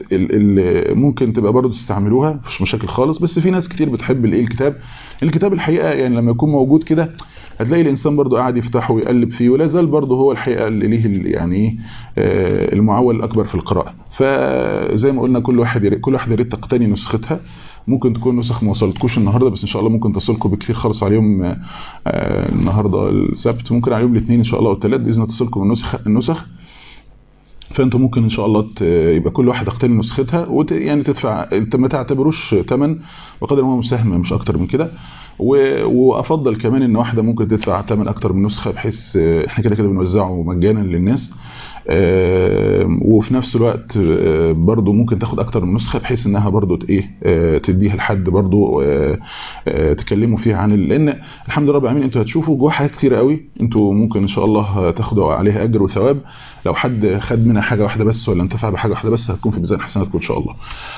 ممكن تبقى برضو تستعملوها مفيش مشاكل خالص بس في ناس كتير بتحب الايه الكتاب الكتاب الحقيقة يعني لما يكون موجود كده هتلاقي الانسان برضو قاعد يفتحه ويقلب فيه ولا زال برضو هو الحقيقة اللي ليه يعني المعول الاكبر في القراءة فزي ما قلنا كل واحد يريد كل واحد يريد تقتني نسختها ممكن تكون نسخ ما وصلتكوش النهارده بس ان شاء الله ممكن تصلكم بكثير خالص على يوم النهارده السبت ممكن على يوم الاثنين ان شاء الله والثلاث باذن الله تصلكم النسخ النسخ فانتوا ممكن ان شاء الله يبقى كل واحد يقتني نسختها وت... يعني تدفع ما تعتبروش ثمن بقدر ما هو مساهمه مش اكتر من كده و... وافضل كمان ان واحده ممكن تدفع ثمن اكتر من نسخه بحيث احنا كده كده بنوزعه مجانا للناس وفي نفس الوقت برضو ممكن تاخد اكتر من نسخه بحيث انها برضو ايه تديها لحد برضو تكلموا فيها عن لان الحمد لله رب العالمين انتوا هتشوفوا جوه حاجات كتير قوي انتوا ممكن ان شاء الله تاخدوا عليها اجر وثواب لو حد خد منها حاجه واحده بس ولا انتفع بحاجه واحده بس هتكون في ميزان حسناتكم ان شاء الله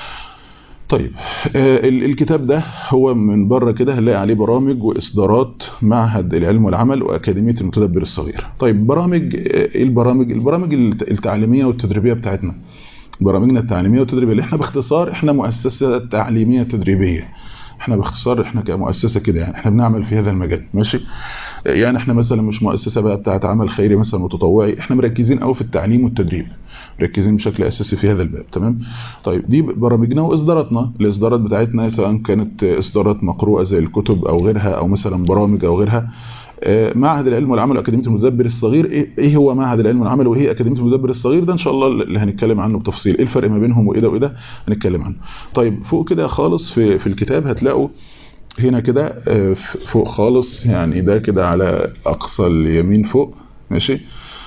طيب الكتاب ده هو من بره كده هنلاقي عليه برامج واصدارات معهد العلم والعمل واكاديميه المتدبر الصغير طيب برامج ايه البرامج البرامج التعليميه والتدريبيه بتاعتنا برامجنا التعليميه والتدريبيه اللي احنا باختصار احنا مؤسسه تعليميه تدريبيه احنا باختصار احنا كمؤسسه كده يعني احنا بنعمل في هذا المجال ماشي يعني احنا مثلا مش مؤسسه بقى بتاعه عمل خيري مثلا متطوعي احنا مركزين قوي في التعليم والتدريب مركزين بشكل اساسي في هذا الباب تمام طيب دي برامجنا واصداراتنا الاصدارات بتاعتنا سواء كانت اصدارات مقروءه زي الكتب او غيرها او مثلا برامج او غيرها معهد العلم والعمل واكاديميه المدبر الصغير ايه هو معهد العلم والعمل وايه اكاديميه المدبر الصغير ده ان شاء الله اللي هنتكلم عنه بتفصيل ايه الفرق ما بينهم وايه ده وايه ده هنتكلم عنه طيب فوق كده خالص في في الكتاب هتلاقوا هنا كده فوق خالص يعني ده كده على اقصى اليمين فوق ماشي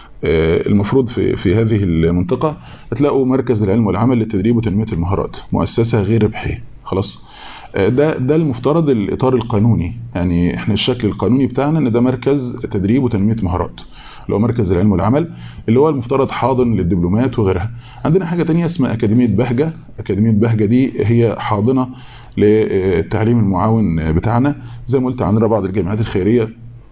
المفروض في في هذه المنطقة هتلاقوا مركز العلم والعمل للتدريب وتنمية المهارات مؤسسة غير ربحية خلاص ده ده المفترض الاطار القانوني يعني احنا الشكل القانوني بتاعنا ان ده مركز تدريب وتنميه مهارات اللي هو مركز العلم والعمل اللي هو المفترض حاضن للدبلومات وغيرها عندنا حاجه تانية اسمها اكاديميه بهجه اكاديميه بهجه دي هي حاضنه للتعليم المعاون بتاعنا زي ما قلت عندنا بعض الجامعات الخيريه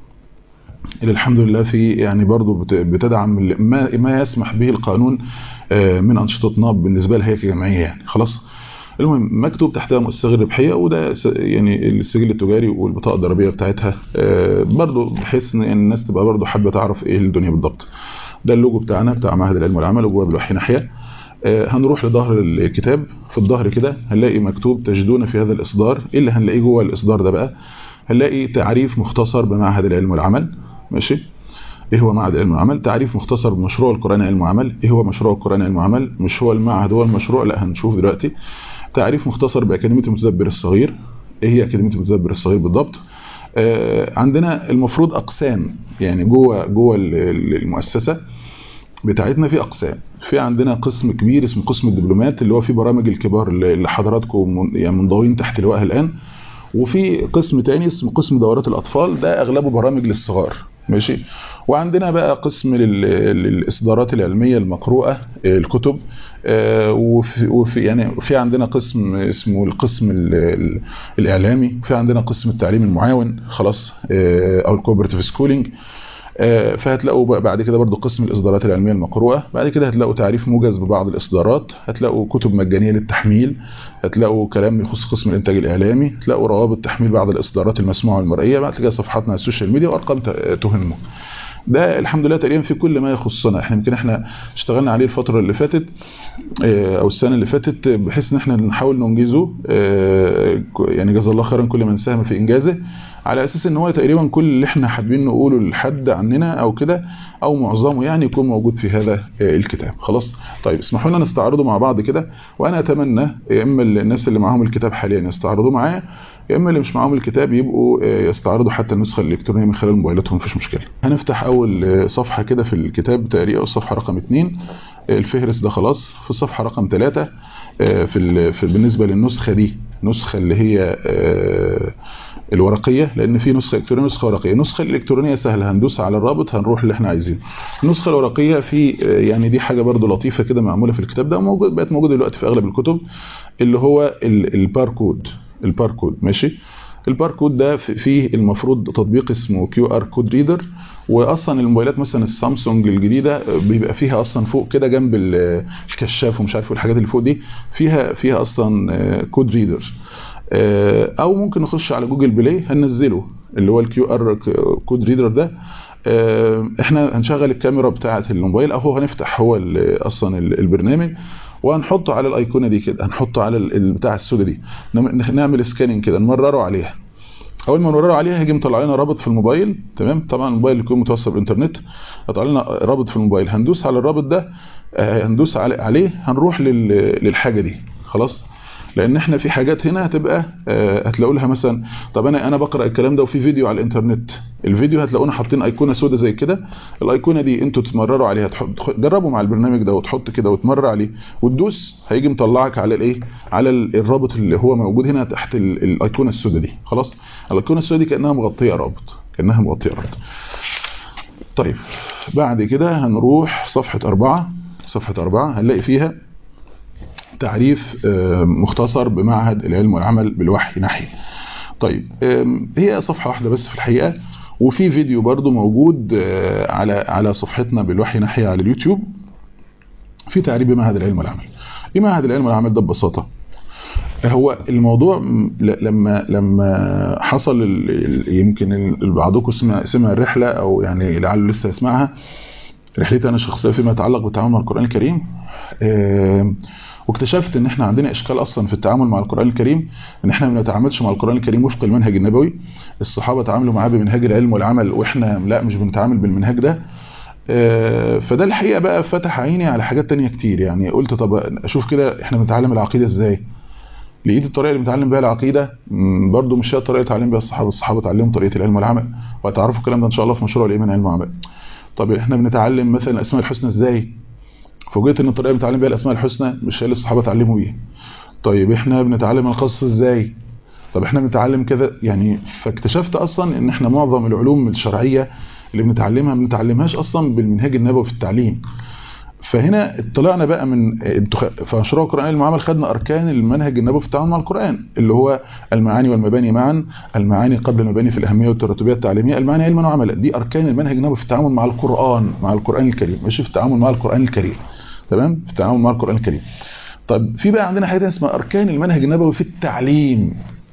اللي الحمد لله في يعني برضو بتدعم ما ما يسمح به القانون من انشطتنا بالنسبه لها هي كجمعيه يعني خلاص المهم مكتوب تحتها مؤسسه غير ربحيه وده يعني السجل التجاري والبطاقه الضريبيه بتاعتها برضو بحيث ان الناس تبقى برضو حابه تعرف ايه الدنيا بالضبط ده اللوجو بتاعنا بتاع معهد العلم والعمل وجوه بالوحي ناحيه هنروح لظهر الكتاب في الظهر كده هنلاقي مكتوب تجدون في هذا الاصدار ايه اللي هنلاقيه جوه الاصدار ده بقى هنلاقي تعريف مختصر بمعهد العلم والعمل ماشي ايه هو معهد العلم والعمل تعريف مختصر بمشروع القرآن علم وعمل ايه هو مشروع القرآن علم وعمل مش هو المعهد هو المشروع لا هنشوف دلوقتي تعريف مختصر بأكاديمية المتدبر الصغير ايه هي أكاديمية المتدبر الصغير بالضبط آه عندنا المفروض أقسام يعني جوه جوه المؤسسة بتاعتنا في أقسام في عندنا قسم كبير اسمه قسم الدبلومات اللي هو فيه برامج الكبار اللي حضراتكم يعني منضوين تحت لوائها الآن وفي قسم تاني اسمه قسم دورات الأطفال ده أغلبه برامج للصغار ماشي وعندنا بقى قسم للإصدارات العلمية المقروءة الكتب وفي, وفي يعني في عندنا قسم اسمه القسم الإعلامي في عندنا قسم التعليم المعاون خلاص أو الكوبرتيف سكولينج فهتلاقوا بعد كده برضو قسم الإصدارات العلمية المقروءة بعد كده هتلاقوا تعريف موجز ببعض الإصدارات هتلاقوا كتب مجانية للتحميل هتلاقوا كلام يخص قسم الإنتاج الإعلامي هتلاقوا روابط تحميل بعض الإصدارات المسموعة والمرئية بعد كده صفحاتنا على السوشيال ميديا وأرقام تهمكم ده الحمد لله تقريبا في كل ما يخصنا احنا يمكن احنا اشتغلنا عليه الفتره اللي فاتت او السنه اللي فاتت بحيث ان احنا نحاول ننجزه يعني جزا الله خيرا كل من ساهم في انجازه على اساس ان هو تقريبا كل اللي احنا حابين نقوله لحد عننا او كده او معظمه يعني يكون موجود في هذا الكتاب خلاص طيب اسمحوا لنا نستعرضه مع بعض كده وانا اتمنى يا اما الناس اللي معاهم الكتاب حاليا يستعرضوه معايا يا اما اللي مش معاهم الكتاب يبقوا يستعرضوا حتى النسخه الالكترونيه من خلال موبايلاتهم مفيش مشكله هنفتح اول صفحه كده في الكتاب تقريبا الصفحه رقم 2 الفهرس ده خلاص في الصفحه رقم 3 في, في بالنسبه للنسخه دي النسخه اللي هي الورقيه لان في نسخه الكترونيه ونسخه ورقيه النسخه الالكترونيه سهله هندوس على الرابط هنروح اللي احنا عايزينه النسخه الورقيه في يعني دي حاجه برده لطيفه كده معموله في الكتاب ده موجود بقت موجوده دلوقتي في اغلب الكتب اللي هو الباركود الباركود ماشي الباركود ده فيه المفروض تطبيق اسمه كيو ار كود ريدر واصلا الموبايلات مثلا السامسونج الجديده بيبقى فيها اصلا فوق كده جنب الكشاف ومش عارف الحاجات اللي فوق دي فيها فيها اصلا كود ريدر او ممكن نخش على جوجل بلاي هننزله اللي هو الكيو ار كود ريدر ده احنا هنشغل الكاميرا بتاعه الموبايل او هو هنفتح هو اصلا البرنامج وهنحطه على الايقونه دي كده هنحطه على البتاع السوداء دي نعمل سكاننج كده نمرره عليها اول ما نمرره عليها هيجي مطلع لنا رابط في الموبايل تمام طبعا الموبايل يكون متوصل بالانترنت هيطلع لنا رابط في الموبايل هندوس على الرابط ده هندوس عليه هنروح للحاجه دي خلاص لان احنا في حاجات هنا هتبقى هتلاقوا لها مثلا طب انا انا بقرا الكلام ده وفي فيديو على الانترنت الفيديو هتلاقونا حاطين ايقونه سوداء زي كده الايقونه دي انتوا تتمرروا عليها تحط جربوا مع البرنامج ده وتحط كده وتمرر عليه وتدوس هيجي مطلعك على الايه على الرابط اللي هو موجود هنا تحت الايقونه السوداء دي خلاص الايقونه السوداء دي كانها مغطيه رابط كانها مغطيه رابط طيب بعد كده هنروح صفحه أربعة صفحه أربعة هنلاقي فيها تعريف مختصر بمعهد العلم والعمل بالوحي نحي طيب هي صفحة واحدة بس في الحقيقة وفي فيديو برضو موجود على على صفحتنا بالوحي نحي على اليوتيوب في تعريف بمعهد العلم والعمل ايه معهد العلم والعمل ده ببساطة هو الموضوع لما لما حصل يمكن بعضكم سمع سمع الرحلة او يعني لعله لسه يسمعها رحلتي انا الشخصيه فيما يتعلق بالتعامل مع القران الكريم واكتشفت ان احنا عندنا اشكال اصلا في التعامل مع القران الكريم ان احنا ما بنتعاملش مع القران الكريم وفق المنهج النبوي الصحابه تعاملوا معاه بمنهج العلم والعمل واحنا لا مش بنتعامل بالمنهج ده فده الحقيقه بقى فتح عيني على حاجات تانية كتير يعني قلت طب اشوف كده احنا بنتعلم العقيده ازاي لقيت الطريقه اللي بنتعلم بيها العقيده برضو مش هي الطريقه اللي اتعلم بيها الصحابه الصحابه اتعلموا طريقه العلم والعمل وهتعرفوا الكلام ده ان شاء الله في مشروع الايمان علم وعمل طب احنا بنتعلم مثلا الاسماء الحسنى ازاي فوجئت ان الطريقه اللي بنتعلم بيها الاسماء الحسنى مش هي اللي الصحابه اتعلموا بيها طيب احنا بنتعلم القصص ازاي طب احنا بنتعلم كذا يعني فاكتشفت اصلا ان احنا معظم العلوم الشرعيه اللي بنتعلمها ما بنتعلمهاش اصلا بالمنهاج النبوي في التعليم فهنا اطلعنا بقى من في مشروع القرآن المعامل خدنا أركان المنهج النبوي في التعامل مع القرآن اللي هو المعاني والمباني معا المعاني قبل المباني في الأهمية والترتبية التعليمية المعاني علما وعملا دي أركان المنهج النبوي في التعامل مع القرآن مع القرآن الكريم ماشي في التعامل مع القرآن الكريم تمام في التعامل مع القرآن الكريم طب في بقى عندنا حاجه اسمها أركان المنهج النبوي في التعليم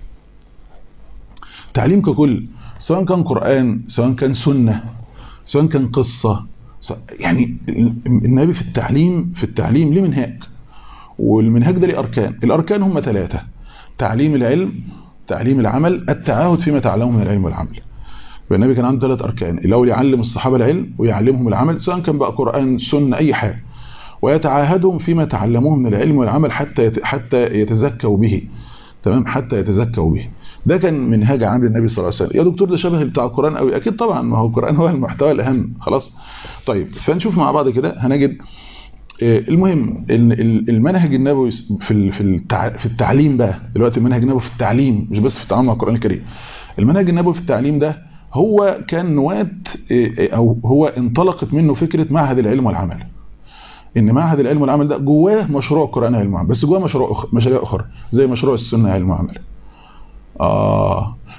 تعليم ككل سواء كان قرآن سواء كان سنة سواء كان قصة يعني النبي في التعليم في التعليم ليه منهاج والمنهاج ده ليه أركان الأركان هم ثلاثة تعليم العلم تعليم العمل التعاهد فيما تعلمه من العلم والعمل النبي كان عنده ثلاث أركان الأول يعلم الصحابة العلم ويعلمهم العمل سواء كان بقى قرآن سنة أي حاجة ويتعاهدهم فيما تعلموه من العلم والعمل حتى حتى يتزكوا به تمام حتى يتزكوا به ده كان منهاج عام للنبي صلى الله عليه وسلم يا دكتور ده شبه بتاع القرآن قوي أكيد طبعا ما هو القرآن هو المحتوى الأهم خلاص طيب فنشوف مع بعض كده هنجد المهم ان المنهج النبوي في في التعليم بقى دلوقتي المنهج النبوي في التعليم مش بس في التعامل مع القرآن الكريم المنهج النبوي في التعليم ده هو كان نواة او هو انطلقت منه فكرة معهد العلم والعمل ان معهد العلم والعمل ده جواه مشروع القرآن علم وعمل بس جواه مشروع أخ... مشاريع اخرى زي مشروع السنة علم وعمل اه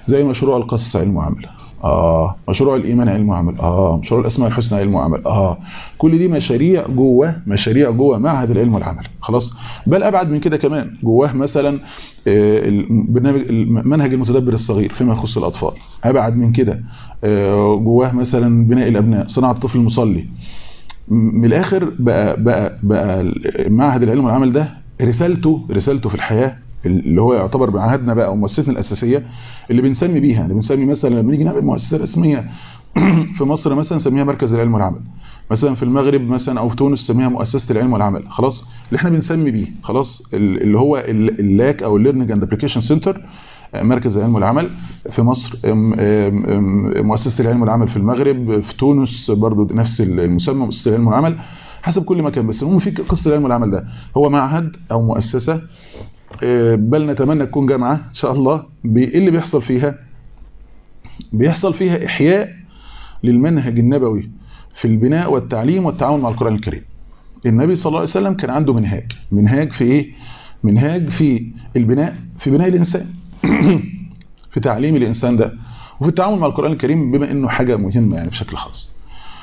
زي مشروع القصص علم وعمل اه مشروع الايمان علم وعمل اه مشروع الاسماء الحسنى علم وعمل اه كل دي مشاريع جوه مشاريع جوه معهد العلم والعمل خلاص بل ابعد من كده كمان جواه مثلا آه، البرنامج المنهج المتدبر الصغير فيما يخص الاطفال ابعد من كده آه، جواه مثلا بناء الابناء صناعه الطفل المصلي من الاخر بقى بقى بقى معهد العلم والعمل ده رسالته رسالته في الحياه اللي هو يعتبر معهدنا بقى ومؤسستنا الاساسيه اللي بنسمي بيها يعني بنسمي مثلا لما نيجي نعمل مؤسسه رسميه في مصر مثلا نسميها مركز العلم والعمل مثلا في المغرب مثلا او في تونس نسميها مؤسسه العلم والعمل خلاص اللي احنا بنسمي بيه خلاص اللي هو اللاك او الليرنينج اند ابلكيشن سنتر مركز العلم والعمل في مصر أم- أم- أم- مؤسسه العلم والعمل في المغرب في تونس برضو نفس المسمى مؤسسه العلم والعمل حسب كل مكان بس المهم في قصه العلم والعمل ده هو معهد او مؤسسه آه، بل نتمنى تكون جامعه ان شاء الله ب- ايه اللي بيحصل فيها بيحصل فيها احياء للمنهج النبوي في البناء والتعليم والتعاون مع القرآن الكريم النبي صلى الله عليه وسلم كان عنده منهاج منهاج في ايه منهاج في البناء في بناء الانسان في تعليم الانسان ده وفي التعامل مع القرآن الكريم بما انه حاجة مهمة يعني بشكل خاص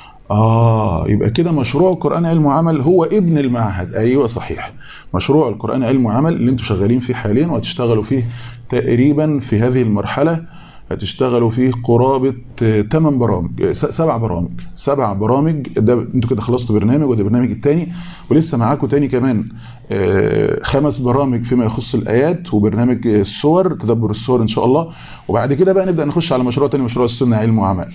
آه يبقى كده مشروع القرآن علم وعمل هو ابن المعهد أيوة صحيح مشروع القرآن علم وعمل اللي انتم شغالين فيه حاليا وهتشتغلوا فيه تقريبا في هذه المرحلة هتشتغلوا فيه قرابة 8 برامج س- سبع برامج سبع برامج ده انتوا كده خلصتوا برنامج وده برنامج التاني ولسه معاكم تاني كمان آه، خمس برامج فيما يخص الآيات وبرنامج الصور تدبر الصور إن شاء الله وبعد كده بقى نبدأ نخش على مشروع تاني مشروع السنة علم وعمل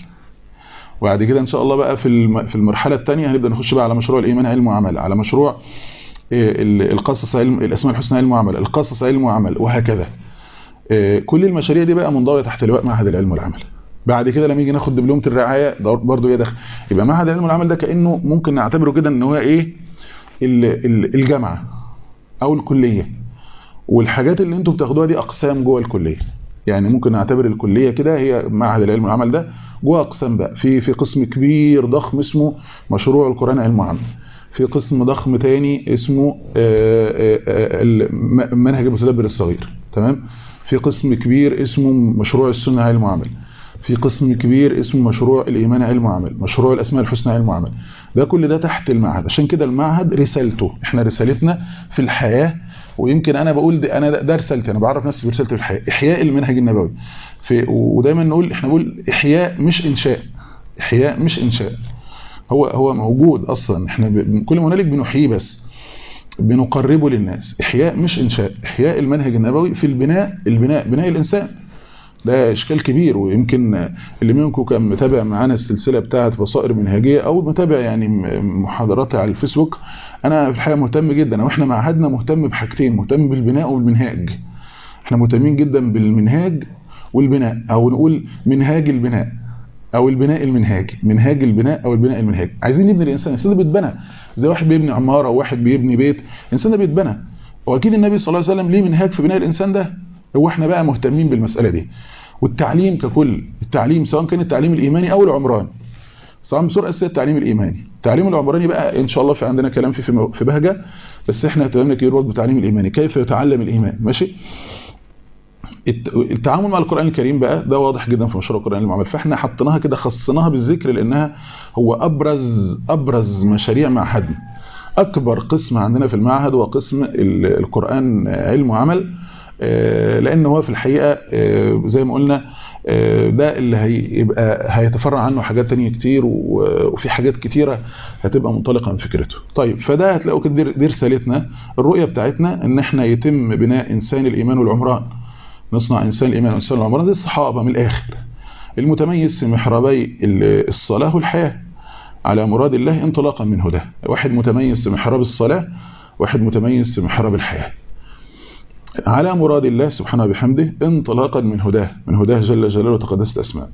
وبعد كده ان شاء الله بقى في الم- في المرحله الثانيه هنبدا نخش بقى على مشروع الايمان علم وعمل على مشروع إيه، ال- القصص علم الاسماء الحسنى علم وعمل القصص علم وعمل وهكذا إيه، كل المشاريع دي بقى منضويه تحت لواء معهد العلم والعمل بعد كده لما يجي ناخد دبلومه الرعايه ده برضه يدخل يبقى معهد العلم والعمل ده كانه ممكن نعتبره كده ان هو ايه ال- ال- الجامعه او الكليه والحاجات اللي انتوا بتاخدوها دي اقسام جوه الكليه يعني ممكن نعتبر الكليه كده هي معهد العلم والعمل ده جوه اقسام بقى في في قسم كبير ضخم اسمه مشروع القران علم وعمل في قسم ضخم تاني اسمه آه، آه، آه، الم- منهج المتدبر الصغير تمام في قسم كبير اسمه مشروع السنه علم وعمل في قسم كبير اسمه مشروع الايمان علم وعمل مشروع الاسماء الحسنى علم وعمل ده كل ده تحت المعهد عشان كده المعهد رسالته احنا رسالتنا في الحياه ويمكن انا بقول ده انا ده, ده رسالتي انا بعرف نفسي برسالتي في الحياه احياء المنهج النبوي في ودايما نقول احنا بنقول احياء مش انشاء احياء مش انشاء هو هو موجود اصلا احنا ب- كل ما هنالك بنحييه بس بنقربه للناس احياء مش انشاء احياء المنهج النبوي في البناء البناء بناء الانسان ده اشكال كبير ويمكن اللي منكم كان متابع معانا السلسله بتاعه بصائر منهجيه او متابع يعني م- محاضراتي على الفيسبوك انا في الحقيقه مهتم جدا واحنا معهدنا مهتم بحاجتين مهتم بالبناء والمنهاج احنا مهتمين جدا بالمنهاج والبناء او نقول منهاج البناء او البناء المنهاجي منهاج البناء او البناء المنهاجي عايزين نبني الانسان الانسان ده بيتبنى زي واحد بيبني عماره وواحد بيبني بيت الانسان ده بيتبنى واكيد النبي صلى الله عليه وسلم ليه منهاج في بناء الانسان ده هو احنا بقى مهتمين بالمساله دي والتعليم ككل التعليم سواء كان التعليم الايماني او العمراني طبعا بصوره اساسيه التعليم الايماني التعليم العمراني بقى ان شاء الله في عندنا كلام فيه في مو- في بهجه بس احنا اهتمامنا كبير برضه بالتعليم الايماني كيف يتعلم الايمان ماشي الت- التعامل مع القرآن الكريم بقى ده واضح جدا في مشروع القرآن المعمل فاحنا حطيناها كده خصناها بالذكر لأنها هو أبرز أبرز مشاريع معهدنا أكبر قسم عندنا في المعهد هو قسم ال- القرآن علم وعمل آه، لأن هو في الحقيقة آه، زي ما قلنا آه، ده اللي هيبقى هيتفرع عنه حاجات تانية كتير و- وفي حاجات كتيرة هتبقى منطلقة من فكرته طيب فده هتلاقوا كده دي- دي رسالتنا الرؤية بتاعتنا ان احنا يتم بناء انسان الايمان والعمران نصنع انسان الايمان والانسان العمران زي الصحابه من الاخر المتميز في محرابي ال- الصلاه والحياه على مراد الله انطلاقا من هداه واحد متميز في محراب الصلاه واحد متميز في محراب الحياه على مراد الله سبحانه وبحمده انطلاقا من هداه من هداه جل جلاله وتقدست اسماء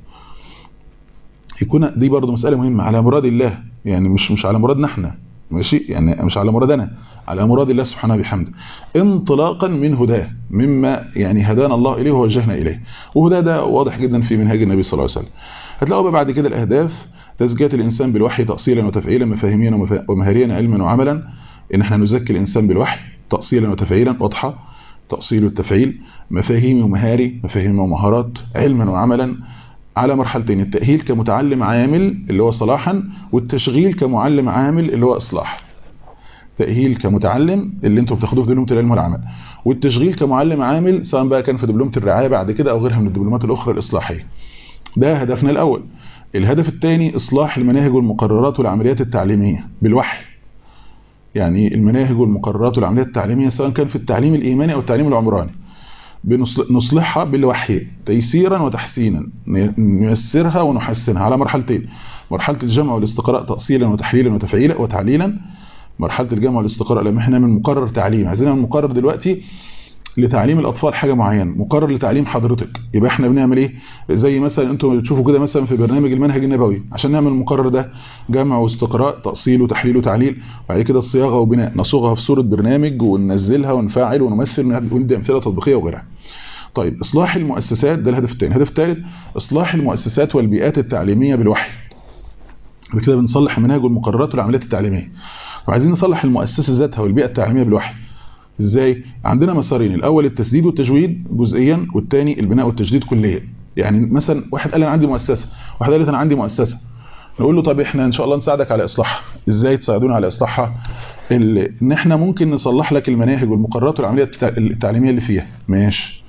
يكون دي برضه مساله مهمه على مراد الله يعني مش مش على مرادنا احنا ماشي يعني مش على مرادنا على مراد الله سبحانه وبحمده انطلاقا من هداه مما يعني هدانا الله اليه ووجهنا اليه وهداه ده واضح جدا في منهاج النبي صلى الله عليه وسلم هتلاقوا بقى بعد كده الاهداف تزكيه الانسان بالوحي تاصيلا وتفعيلا مفاهيميا ومفا- ومهاريا علما وعملا ان احنا نزكي الانسان بالوحي تاصيلا وتفعيلا واضحه تأصيل والتفعيل مفاهيم ومهاري مفاهيم ومهارات علما وعملا على مرحلتين التأهيل كمتعلم عامل اللي هو صلاحا والتشغيل كمعلم عامل اللي هو إصلاح تأهيل كمتعلم اللي انتم بتاخدوه في دبلومة العلم والعمل والتشغيل كمعلم عامل سواء بقى كان في دبلومة الرعاية بعد كده أو غيرها من الدبلومات الأخرى الإصلاحية ده هدفنا الأول الهدف الثاني إصلاح المناهج والمقررات والعمليات التعليمية بالوحي يعني المناهج والمقررات والعمليات التعليمية سواء كان في التعليم الإيماني أو التعليم العمراني بنصلحها بالوحي تيسيرا وتحسينا نيسرها ونحسنها على مرحلتين مرحلة الجمع والاستقراء تأصيلا وتحليلا وتفعيلا وتعليلا مرحلة الجمع والاستقراء لما احنا نعمل مقرر تعليم عايزين نعمل مقرر دلوقتي لتعليم الأطفال حاجة معينة مقرر لتعليم حضرتك يبقى احنا بنعمل ايه زي مثلا انتم بتشوفوا كده مثلا في برنامج المنهج النبوي عشان نعمل المقرر ده جمع واستقراء تأصيل وتحليل وتعليل وبعد كده الصياغة وبناء نصوغها في صورة برنامج وننزلها ونفعل ونمثل وندي أمثلة تطبيقية وغيرها طيب إصلاح المؤسسات ده الهدف الثاني الهدف الثالث إصلاح المؤسسات والبيئات التعليمية بالوحي بكده بنصلح المناهج والمقررات والعمليات التعليمية وعايزين نصلح المؤسسة ذاتها والبيئة التعليمية بالوحي ازاي عندنا مسارين الاول التسديد والتجويد جزئيا والثاني البناء والتجديد كليا يعني مثلا واحد قال انا عندي مؤسسه واحد قال انا عندي مؤسسه نقول له طب احنا ان شاء الله نساعدك على اصلاحها ازاي تساعدونا على اصلاحها ان احنا ممكن نصلح لك المناهج والمقررات والعمليات التعليميه اللي فيها ماشي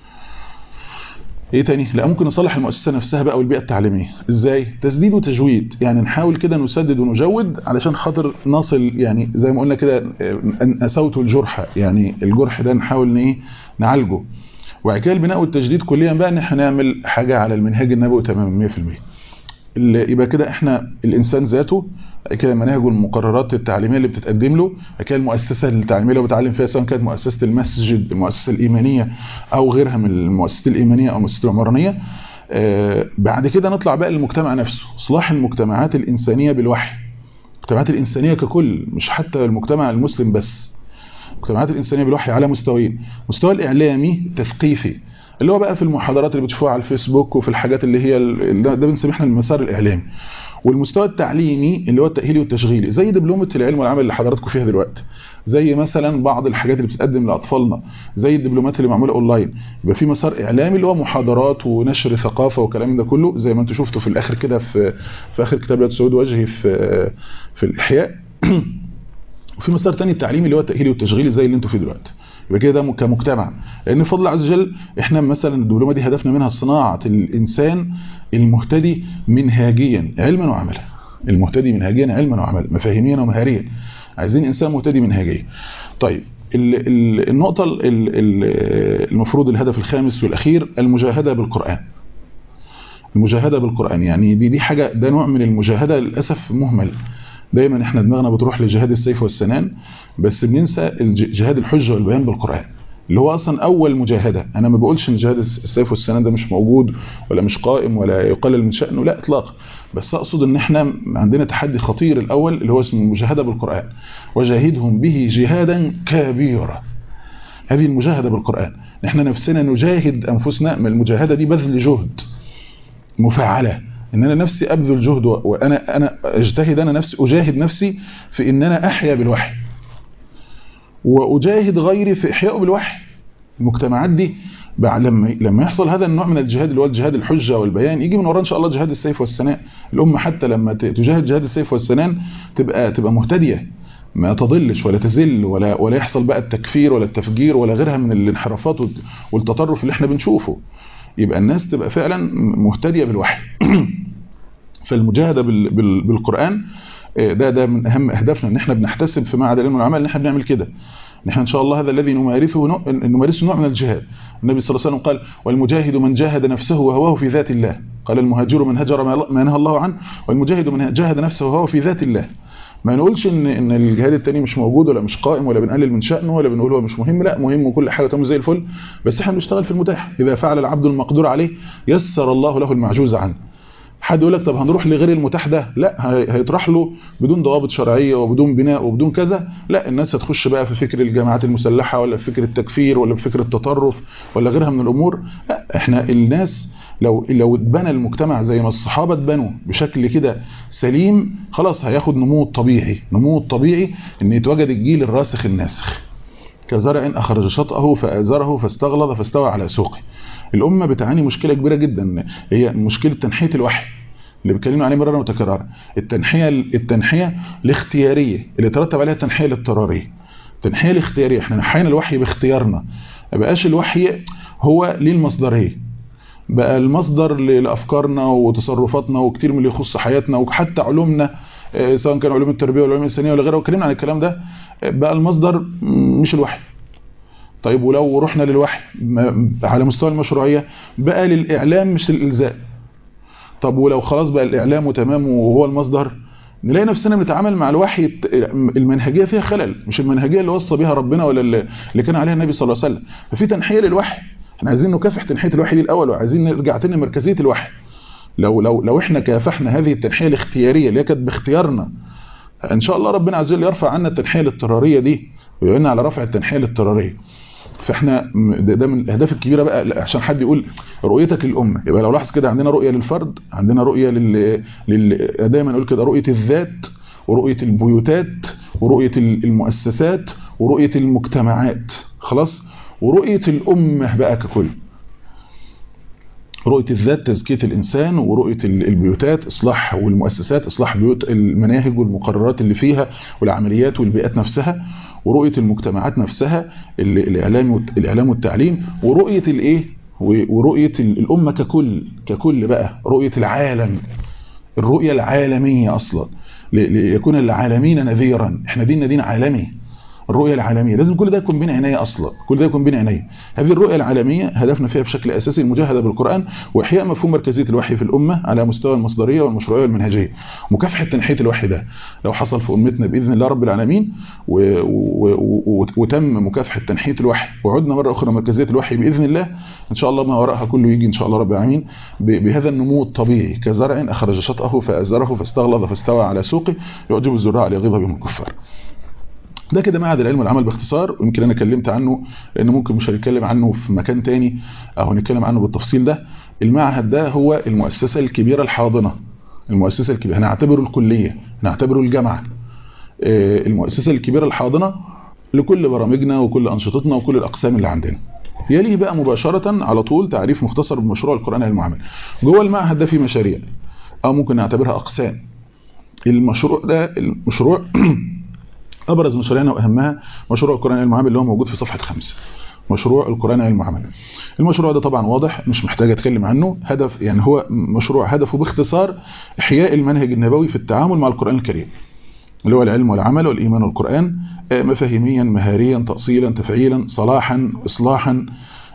ايه تاني لا ممكن نصلح المؤسسه نفسها بقى والبيئه التعليميه ازاي تسديد وتجويد يعني نحاول كده نسدد ونجود علشان خاطر نصل يعني زي ما قلنا كده اسوت الجرح يعني الجرح ده نحاول ايه نعالجه وبعد كده البناء والتجديد كليا بقى ان احنا نعمل حاجه على المنهاج النبوي تماما 100% يبقى كده احنا الانسان ذاته كده المناهج والمقررات التعليميه اللي بتتقدم له كده المؤسسه التعليميه اللي بتعلم فيها سواء كانت مؤسسه المسجد المؤسسه الايمانيه او غيرها من المؤسسات الايمانيه او المؤسسات العمرانيه آه بعد كده نطلع بقى للمجتمع نفسه اصلاح المجتمعات الانسانيه بالوحي المجتمعات الانسانيه ككل مش حتى المجتمع المسلم بس المجتمعات الانسانيه بالوحي على مستويين مستوى الاعلامي التثقيفي اللي هو بقى في المحاضرات اللي بتشوفوها على الفيسبوك وفي الحاجات اللي هي ده بنسميه احنا المسار الاعلامي والمستوى التعليمي اللي هو التأهيلي والتشغيلي زي دبلومة العلم والعمل اللي حضراتكم فيها دلوقتي زي مثلا بعض الحاجات اللي بتتقدم لأطفالنا زي الدبلومات اللي معمولة اونلاين يبقى في مسار إعلامي اللي هو محاضرات ونشر ثقافة والكلام ده كله زي ما انتم شفتوا في الآخر كده في في آخر كتاب لا تسود وجهي في في الإحياء وفي مسار تاني التعليمي اللي هو التأهيلي والتشغيلي زي اللي انتم فيه دلوقتي يبقى كده ده كمجتمع لان بفضل الله عز وجل احنا مثلا الدبلومه دي هدفنا منها صناعه الانسان المهتدي منهاجيا علما وعملا المهتدي منهاجيا علما وعملا مفاهيميا ومهاريا عايزين انسان مهتدي منهاجيا طيب ال ال النقطه ال ال المفروض الهدف الخامس والاخير المجاهده بالقران المجاهده بالقران يعني دي دي حاجه ده نوع من المجاهده للاسف مهمل دايما احنا دماغنا بتروح لجهاد السيف والسنان بس بننسى جهاد الحجه والبيان بالقران اللي هو اصلا اول مجاهده انا ما بقولش ان جهاد السيف والسنان ده مش موجود ولا مش قائم ولا يقلل من شأنه لا اطلاقا بس اقصد ان احنا عندنا تحدي خطير الاول اللي هو اسمه المجاهده بالقران وجاهدهم به جهادا كبيرا هذه المجاهده بالقران احنا نفسنا نجاهد انفسنا من المجاهده دي بذل جهد مفعله ان انا نفسي ابذل جهد وانا انا اجتهد انا نفسي اجاهد نفسي في ان انا احيا بالوحي واجاهد غيري في احيائه بالوحي المجتمعات دي لما لما يحصل هذا النوع من الجهاد اللي هو الجهاد الحجه والبيان يجي من وراه ان شاء الله جهاد السيف والسنان الامه حتى لما تجاهد جهاد السيف والسنان تبقى تبقى مهتديه ما تضلش ولا تزل ولا ولا يحصل بقى التكفير ولا التفجير ولا غيرها من الانحرافات والتطرف اللي احنا بنشوفه يبقى الناس تبقى فعلا مهتديه بالوحي فالمجاهده بالقران ده ده من اهم اهدافنا ان احنا بنحتسب في معهد العلم والعمل ان احنا بنعمل كده ان احنا ان شاء الله هذا الذي نمارسه نوع نمارسه نوع من الجهاد النبي صلى الله عليه وسلم قال والمجاهد من جاهد نفسه وهواه في ذات الله قال المهاجر من هجر ما نهى الله عنه والمجاهد من جاهد نفسه وهو في ذات الله ما نقولش ان ان الجهاد التاني مش موجود ولا مش قائم ولا بنقلل من شأنه ولا بنقول هو مش مهم لا مهم وكل حاجه تمام زي الفل بس احنا بنشتغل في المتاح اذا فعل العبد المقدور عليه يسر الله له المعجوز عنه حد يقول لك طب هنروح لغير المتاح ده لا هيطرح له بدون ضوابط شرعيه وبدون بناء وبدون كذا لا الناس هتخش بقى في فكر الجماعات المسلحه ولا في فكر التكفير ولا في فكر التطرف ولا غيرها من الامور لا احنا الناس لو لو اتبنى المجتمع زي ما الصحابه اتبنوا بشكل كده سليم خلاص هياخد نمو طبيعي نمو طبيعي ان يتوجد الجيل الراسخ الناسخ كزرع أخرج شطأه فآزره فاستغلظ فاستوى على سوقه الأمة بتعاني مشكلة كبيرة جدا هي مشكلة تنحية الوحي اللي بيتكلموا عليه مرارا وتكرارا التنحية التنحية الاختيارية اللي ترتب عليها التنحية الاضطرارية التنحية الاختيارية احنا نحينا الوحي باختيارنا ما بقاش الوحي هو ليه المصدرية بقى المصدر لأفكارنا وتصرفاتنا وكتير من اللي يخص حياتنا وحتى علومنا سواء كان علوم التربية والعلوم الإنسانية ولا غيرها وكلمنا عن الكلام ده بقى المصدر مش الوحي طيب ولو رحنا للوحي على مستوى المشروعية بقى للإعلام مش الإلزام طب ولو خلاص بقى الإعلام تمام وهو المصدر نلاقي نفسنا بنتعامل مع الوحي المنهجية فيها خلل مش المنهجية اللي وصى بها ربنا ولا اللي كان عليها النبي صلى الله عليه وسلم ففي تنحية للوحي احنا عايزين نكافح تنحية الوحي دي الأول وعايزين نرجع تاني مركزية الوحي لو لو لو احنا كافحنا هذه التنحية الاختيارية اللي كانت باختيارنا ان شاء الله ربنا عز وجل يرفع عنا التنحية الاضطرارية دي ويعيننا على رفع التنحية الاضطرارية فاحنا ده من الاهداف الكبيره بقى عشان حد يقول رؤيتك للامه يبقى لو لاحظ كده عندنا رؤيه للفرد عندنا رؤيه لل, لل... دايما نقول كده رؤيه الذات ورؤيه البيوتات ورؤيه المؤسسات ورؤيه المجتمعات خلاص ورؤيه الامه بقى ككل رؤية الذات تزكية الإنسان ورؤية البيوتات إصلاح والمؤسسات إصلاح بيوت المناهج والمقررات اللي فيها والعمليات والبيئات نفسها ورؤية المجتمعات نفسها الإعلام الإعلام والتعليم ورؤية الإيه ورؤية الأمة ككل ككل بقى رؤية العالم الرؤية العالمية أصلا ليكون العالمين نذيرا احنا ديننا دين عالمي الرؤية العالمية لازم كل ده يكون بين عيني أصلا كل ده يكون بين عيني هذه الرؤية العالمية هدفنا فيها بشكل أساسي المجاهدة بالقرآن وإحياء مفهوم مركزية الوحي في الأمة على مستوى المصدرية والمشروعية والمنهجية مكافحة تنحية الوحي ده لو حصل في أمتنا بإذن الله رب العالمين و... و... و... وتم مكافحة تنحية الوحي وعدنا مرة أخرى مركزية الوحي بإذن الله إن شاء الله ما وراءها كله يجي إن شاء الله رب العالمين ب... بهذا النمو الطبيعي كزرع أخرج شطأه فأزره فاستغلظ فاستوى على سوقه يعجب الزراع ليغيظ بهم الكفار ده كده معهد العلم والعمل باختصار ويمكن انا اتكلمت عنه لان ممكن مش هنتكلم عنه في مكان تاني او هنتكلم عنه بالتفصيل ده المعهد ده هو المؤسسة الكبيرة الحاضنة المؤسسة الكبيرة هنعتبره الكلية هنعتبره الجامعة المؤسسة الكبيرة الحاضنة لكل برامجنا وكل أنشطتنا وكل الأقسام اللي عندنا يليه بقى مباشرة على طول تعريف مختصر بمشروع القرآن المعامل جوه المعهد ده في مشاريع أو ممكن نعتبرها أقسام المشروع ده المشروع أبرز مشاريعنا وأهمها مشروع القرآن المعامل اللي هو موجود في صفحة خمسة مشروع القرآن المعامل المشروع ده طبعا واضح مش محتاج أتكلم عنه هدف يعني هو مشروع هدفه باختصار إحياء المنهج النبوي في التعامل مع القرآن الكريم اللي هو العلم والعمل والإيمان والقرآن مفاهيميا مهاريا تأصيلا تفعيلا صلاحا إصلاحا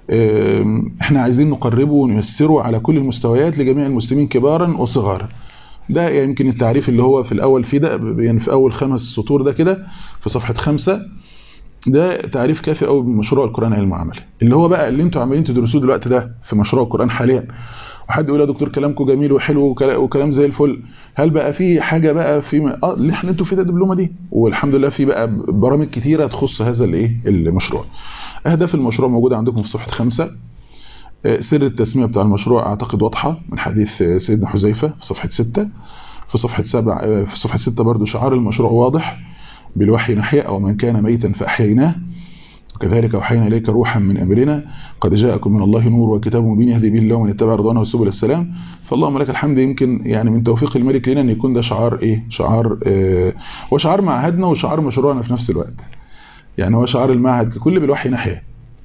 احنا عايزين نقربه ونيسره على كل المستويات لجميع المسلمين كبارا وصغارا ده يمكن التعريف اللي هو في الأول في ده يعني في أول خمس سطور ده كده في صفحة خمسة ده تعريف كافي قوي بمشروع القرآن علم عملي اللي هو بقى اللي انتوا عمالين تدرسوه دلوقتي ده في مشروع القرآن حاليا وحد يقول يا دكتور كلامكم جميل وحلو وكلام زي الفل هل بقى في حاجة بقى في اه اللي احنا انتوا في ده الدبلومه دي والحمد لله في بقى برامج كتيرة تخص هذا الايه المشروع اهداف المشروع موجودة عندكم في صفحة خمسة سر التسمية بتاع المشروع اعتقد واضحة من حديث سيدنا حذيفة في صفحة ستة في صفحة سبع في صفحة ستة برضو شعار المشروع واضح بالوحي نحيا أو من كان ميتا فأحييناه وكذلك أوحينا إليك روحا من أمرنا قد جاءكم من الله نور وكتاب مبين يهدي به الله من اتبع رضوانه سبل السلام فاللهم لك الحمد يمكن يعني من توفيق الملك لنا أن يكون ده شعار إيه شعار آه وشعار معهدنا وشعار مشروعنا في نفس الوقت يعني هو شعار المعهد ككل بالوحي نحيا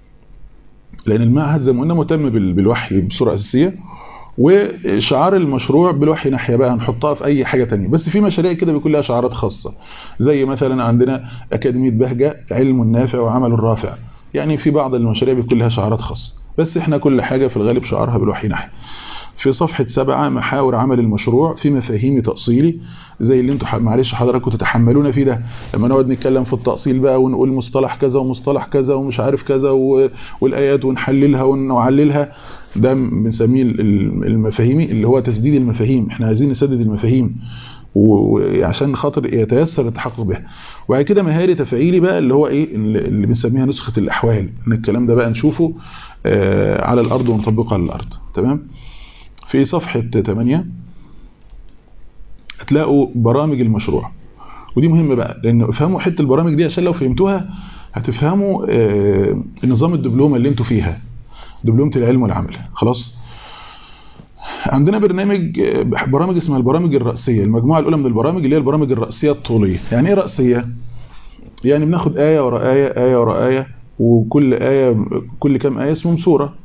لأن المعهد زي ما قلنا مهتم بالوحي بصورة أساسية وشعار المشروع بالوحي ناحية بقى نحطها في أي حاجة تانية بس في مشاريع كده بيكون لها شعارات خاصة زي مثلا عندنا أكاديمية بهجة علم نافع وعمل رافع يعني في بعض المشاريع بيكون لها شعارات خاصة بس احنا كل حاجة في الغالب شعارها بالوحي ناحية في صفحة سبعة محاور عمل المشروع في مفاهيم تأصيلي زي اللي انتوا معلش حضراتكم تتحملونا فيه ده لما نقعد نتكلم في التأصيل بقى ونقول مصطلح كذا ومصطلح كذا ومش عارف كذا والآيات ونحللها ونعللها ده بنسميه المفاهيمي اللي هو تسديد المفاهيم احنا عايزين نسدد المفاهيم وعشان خاطر يتيسر التحقق بها وبعد كده مهاري تفعيلي بقى اللي هو ايه اللي بنسميها نسخة الأحوال ان الكلام ده بقى نشوفه على الأرض ونطبقه على الأرض تمام في صفحة 8 هتلاقوا برامج المشروع ودي مهمة بقى لأن افهموا حتة البرامج دي عشان لو فهمتوها هتفهموا آه، نظام الدبلومه اللي انتوا فيها دبلومه العلم والعمل خلاص عندنا برنامج آه، برامج اسمها البرامج الرأسية المجموعة الأولى من البرامج اللي هي البرامج الرأسية الطولية يعني إيه رأسية؟ يعني بناخد آية ورا آية آية ورا آية وكل آية كل كام آية اسمهم سورة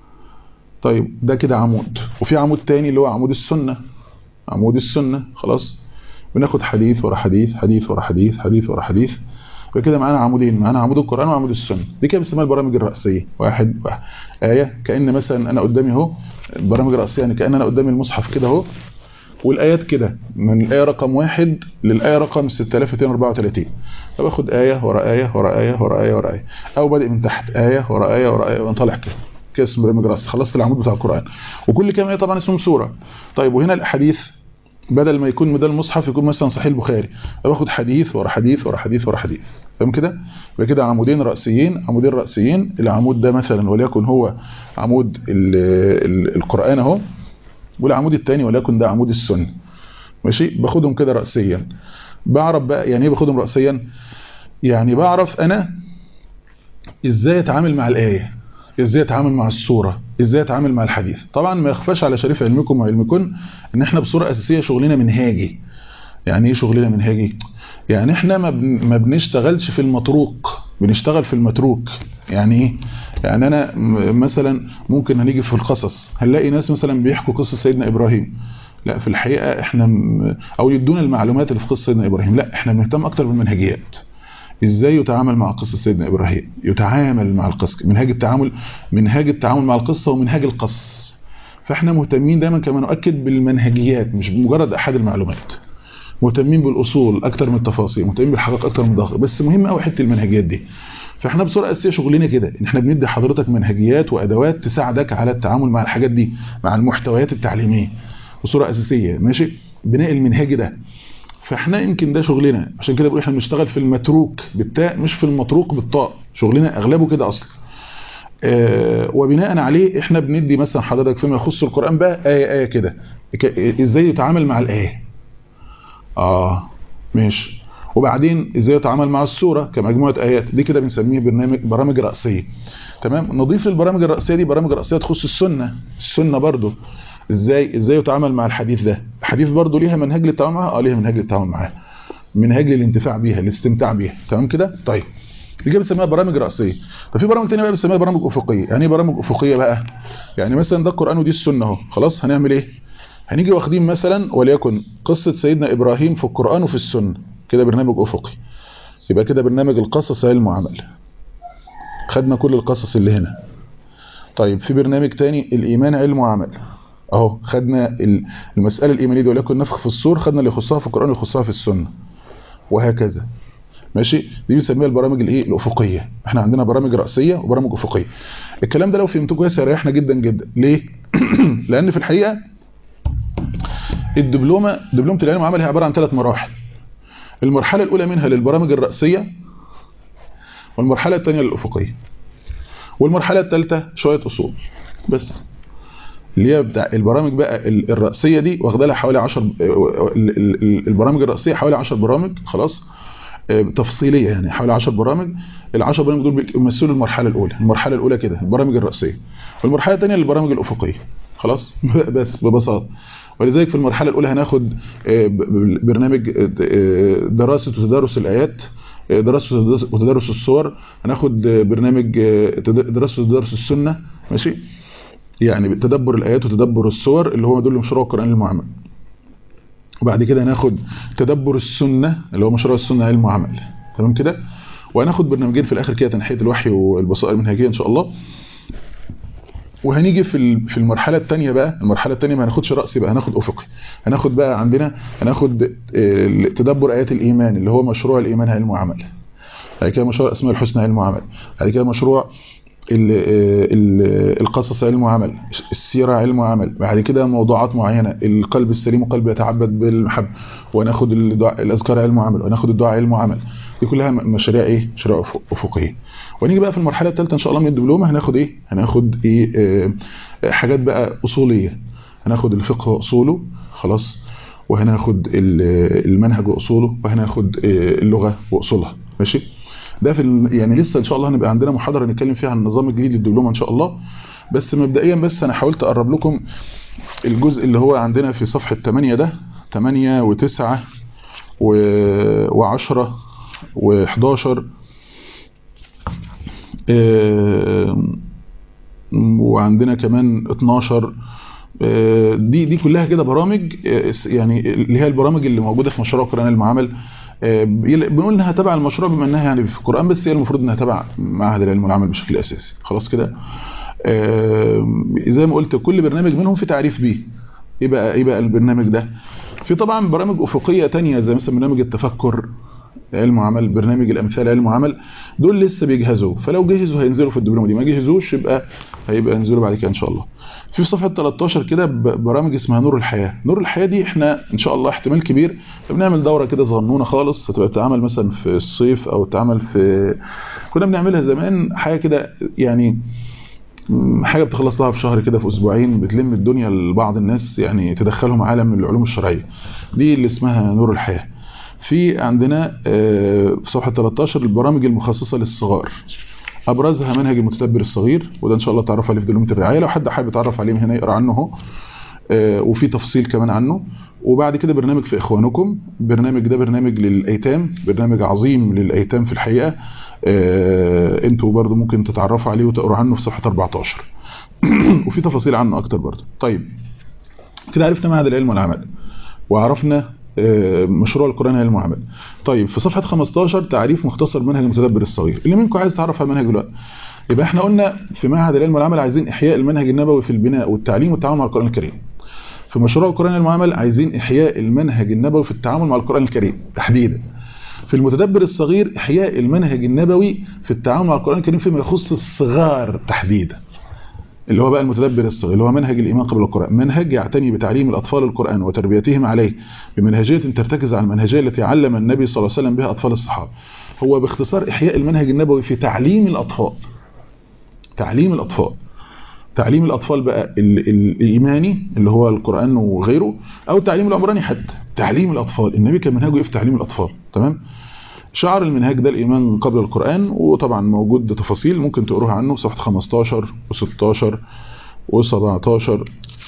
طيب ده كده عمود وفي عمود تاني اللي هو عمود السنة عمود السنة خلاص بناخد حديث ورا حديث حديث ورا حديث حديث ورا حديث وكده معانا عمودين معانا عمود القرآن وعمود السنة دي كده بنسميها البرامج الرأسية واحد, واحد آية كأن مثلا أنا قدامي اهو البرامج الرأسية يعني كأن أنا قدامي المصحف كده اهو والآيات كده من الآية رقم واحد للآية رقم 6234 فباخد آية ورا آية ورا آية ورا آية ورا آية أو بادئ من تحت آية ورا آية ورا آية وانطلع كده كده اسمه برنامج رأسي خلصت العمود بتاع القرآن وكل كام آية طبعا اسمهم سورة طيب وهنا الأحاديث بدل ما يكون بدل المصحف يكون مثلا صحيح البخاري باخد حديث ورا حديث ورا حديث ورا حديث فاهم كده يبقى كده عمودين رأسيين عمودين رأسيين العمود ده مثلا وليكن هو عمود ال ال القرآن اهو والعمود الثاني وليكن ده عمود السنة ماشي باخدهم كده رأسيا بعرف بقى يعني ايه باخدهم رأسيا يعني بعرف انا ازاي اتعامل مع الآية ازاي اتعامل مع الصورة ازاي اتعامل مع الحديث طبعا ما يخفاش على شريف علمكم وعلمكن ان احنا بصورة اساسية شغلنا منهاجي يعني ايه شغلنا منهاجي يعني احنا ما, بن ما بنشتغلش في المطروق بنشتغل في المتروك يعني ايه يعني انا مثلا ممكن هنيجي في القصص هنلاقي ناس مثلا بيحكوا قصة سيدنا ابراهيم لا في الحقيقة احنا م... او يدونا المعلومات اللي في قصة سيدنا ابراهيم لا احنا بنهتم اكتر بالمنهجيات ازاي يتعامل مع قصة سيدنا ابراهيم يتعامل مع القصة منهاج التعامل منهاج التعامل مع القصة ومنهاج القص فاحنا مهتمين دايما كما نؤكد بالمنهجيات مش بمجرد احد المعلومات مهتمين بالاصول اكتر من التفاصيل مهتمين بالحقائق اكتر من الدقائق بس مهم قوي حته المنهجيات دي فاحنا بصوره اساسيه شغلنا كده ان احنا بندي حضرتك منهجيات وادوات تساعدك على التعامل مع الحاجات دي مع المحتويات التعليميه بصوره اساسيه ماشي بناء المنهجي ده فاحنا يمكن ده شغلنا عشان كده بقول احنا بنشتغل في المتروك بالتاء مش في المطروق بالطاء شغلنا اغلبه كده اصلا آه وبناء عليه احنا بندي مثلا حضرتك فيما يخص القرآن بقى آية آية كده ازاي يتعامل مع الآية اه ماشي وبعدين ازاي يتعامل مع السورة كمجموعة آيات دي كده بنسميه برنامج برامج رأسية تمام نضيف للبرامج الرأسية دي برامج رأسية تخص السنة السنة برضو ازاي ازاي يتعامل مع الحديث ده الحديث برضو ليها منهج للتعامل معاه اه ليها منهج للتعامل معاه منهج للانتفاع بيها الاستمتاع بيها تمام كده طيب دي كده بنسميها برامج رأسية ففي برامج ثانيه بقى بنسميها برامج افقيه يعني ايه برامج افقيه بقى يعني مثلا ده القرآن ودي السنة اهو خلاص هنعمل ايه هنيجي واخدين مثلا وليكن قصة سيدنا ابراهيم في القرآن وفي السنة كده برنامج افقي يبقى كده برنامج القصص علم وعمل خدنا كل القصص اللي هنا طيب في برنامج تاني الايمان علم وعمل اهو خدنا المسألة الإيمانية دي وليكن نفخ في الصور خدنا اللي يخصها في القرآن واللي يخصها في السنة وهكذا ماشي دي بنسميها البرامج الايه الافقيه احنا عندنا برامج راسيه وبرامج افقيه الكلام ده لو فهمتوه كويس هيريحنا جدا جدا ليه لان في الحقيقه الدبلومه دبلومه العلم والعمل هي عباره عن ثلاث مراحل المرحله الاولى منها للبرامج الراسيه والمرحله الثانيه للافقيه والمرحله الثالثه شويه اصول بس اللي هي بتاع البرامج بقى الرأسية دي واخده لها حوالي 10 البرامج الرأسية حوالي 10 برامج خلاص تفصيلية يعني حوالي 10 برامج ال10 برامج دول بيمثلوا المرحلة الأولى المرحلة الأولى كده البرامج الرأسية والمرحلة الثانية البرامج الأفقية خلاص بس ببساطة ولذلك في المرحلة الأولى هناخد برنامج دراسة وتدارس الآيات دراسة وتدارس الصور هناخد برنامج دراسة وتدارس السنة ماشي يعني تدبر الآيات وتدبر الصور اللي هو دول مشروع القرآن المعمل وبعد كده هناخد تدبر السنة اللي هو مشروع السنة علم وعمل تمام كده وهناخد برنامجين في الآخر كده تنحية الوحي والبصائر المنهجية إن شاء الله وهنيجي في في المرحلة الثانية بقى المرحلة الثانية ما هناخدش رأسي بقى هناخد أفقي هناخد بقى عندنا هناخد تدبر آيات الإيمان اللي هو مشروع الإيمان علم وعمل بعد كده مشروع أسماء الحسنى علم وعمل بعد كده مشروع القصص علم وعمل السيرة علم وعمل بعد كده موضوعات معينة القلب السليم وقلب يتعبد بالمحبة وناخد الأذكار علم وعمل وناخد الدعاء علم وعمل دي كلها مشاريع ايه مشاريع افقيه ونيجي بقى في المرحله الثالثه ان شاء الله من الدبلومه هناخد ايه هناخد ايه آه حاجات بقى اصوليه هناخد الفقه واصوله خلاص وهناخد المنهج واصوله وهناخد اللغه واصولها ماشي ده في ال- يعني لسه ان شاء الله هنبقى عندنا محاضره نتكلم فيها عن النظام الجديد للدبلومه ان شاء الله بس مبدئيا بس انا حاولت اقرب لكم الجزء اللي هو عندنا في صفحه 8 ده 8 و9 و10 و11 وعندنا كمان 12 آه، دي دي كلها كده برامج آه، يعني اللي هي البرامج اللي موجوده في مشروع قرآن المعامل آه، بيل- بنقول انها تبع المشروع بما انها يعني في القرآن بس هي المفروض انها تبع معهد العلم والعمل بشكل اساسي خلاص كده آه، زي ما قلت كل برنامج منهم في تعريف بيه ايه بقى ايه بقى البرنامج ده في طبعا برامج افقيه تانية زي مثلا برنامج التفكر علم وعمل برنامج الامثال علم وعمل دول لسه بيجهزوا فلو جهزوا هينزلوا في الدبلومه دي ما جهزوش يبقى هيبقى ينزلوا بعد كده ان شاء الله في صفحه 13 كده ب- برامج اسمها نور الحياه نور الحياه دي احنا ان شاء الله احتمال كبير بنعمل دوره كده صغنونه خالص هتبقى بتتعمل مثلا في الصيف او تتعمل في كنا بنعملها زمان حاجه كده يعني م، حاجه بتخلص لها في شهر كده في اسبوعين بتلم الدنيا لبعض الناس يعني تدخلهم عالم العلوم الشرعيه دي اللي اسمها نور الحياه في عندنا آه، في صفحه 13 البرامج المخصصه للصغار ابرزها منهج المتدبر الصغير وده ان شاء الله تعرف عليه في دبلومه الرعايه لو حد حابب يتعرف عليه من هنا يقرا عنه اهو آه، وفي تفصيل كمان عنه وبعد كده برنامج في اخوانكم برنامج ده برنامج للايتام برنامج عظيم للايتام في الحقيقه آه، انتوا برضو ممكن تتعرفوا عليه وتقروا عنه في صفحه 14 وفي تفاصيل عنه اكتر برضو طيب كده عرفنا معهد العلم والعمل وعرفنا آه، مشروع القرآن علم وعمل طيب في صفحة 15 تعريف مختصر منهج المتدبر الصغير اللي منكم عايز يتعرف على المنهج دلوقتي يبقى احنا قلنا في معهد العلم والعمل عايزين احياء المنهج النبوي في البناء والتعليم والتعامل مع القرآن الكريم في مشروع القرآن المعامل عايزين احياء المنهج النبوي في التعامل مع القرآن الكريم تحديدا في المتدبر الصغير احياء المنهج النبوي في التعامل مع القرآن الكريم فيما يخص الصغار تحديدا اللي هو بقى المتدبر الصغير اللي هو منهج الإيمان قبل القرآن منهج يعتني بتعليم الأطفال القرآن وتربيتهم عليه بمنهجية ترتكز على المنهجية التي علم النبي صلى الله عليه وسلم بها أطفال الصحابة هو باختصار إحياء المنهج النبوي في تعليم الأطفال تعليم الأطفال تعليم الأطفال بقى ال- ال- الإيماني اللي هو القرآن وغيره أو تعليم العمراني حتى تعليم الأطفال النبي كان منهجه إيه في تعليم الأطفال تمام شعار المنهاج ده الإيمان قبل القرآن وطبعا موجود تفاصيل ممكن تقروها عنه في صفحة 15 و16 و17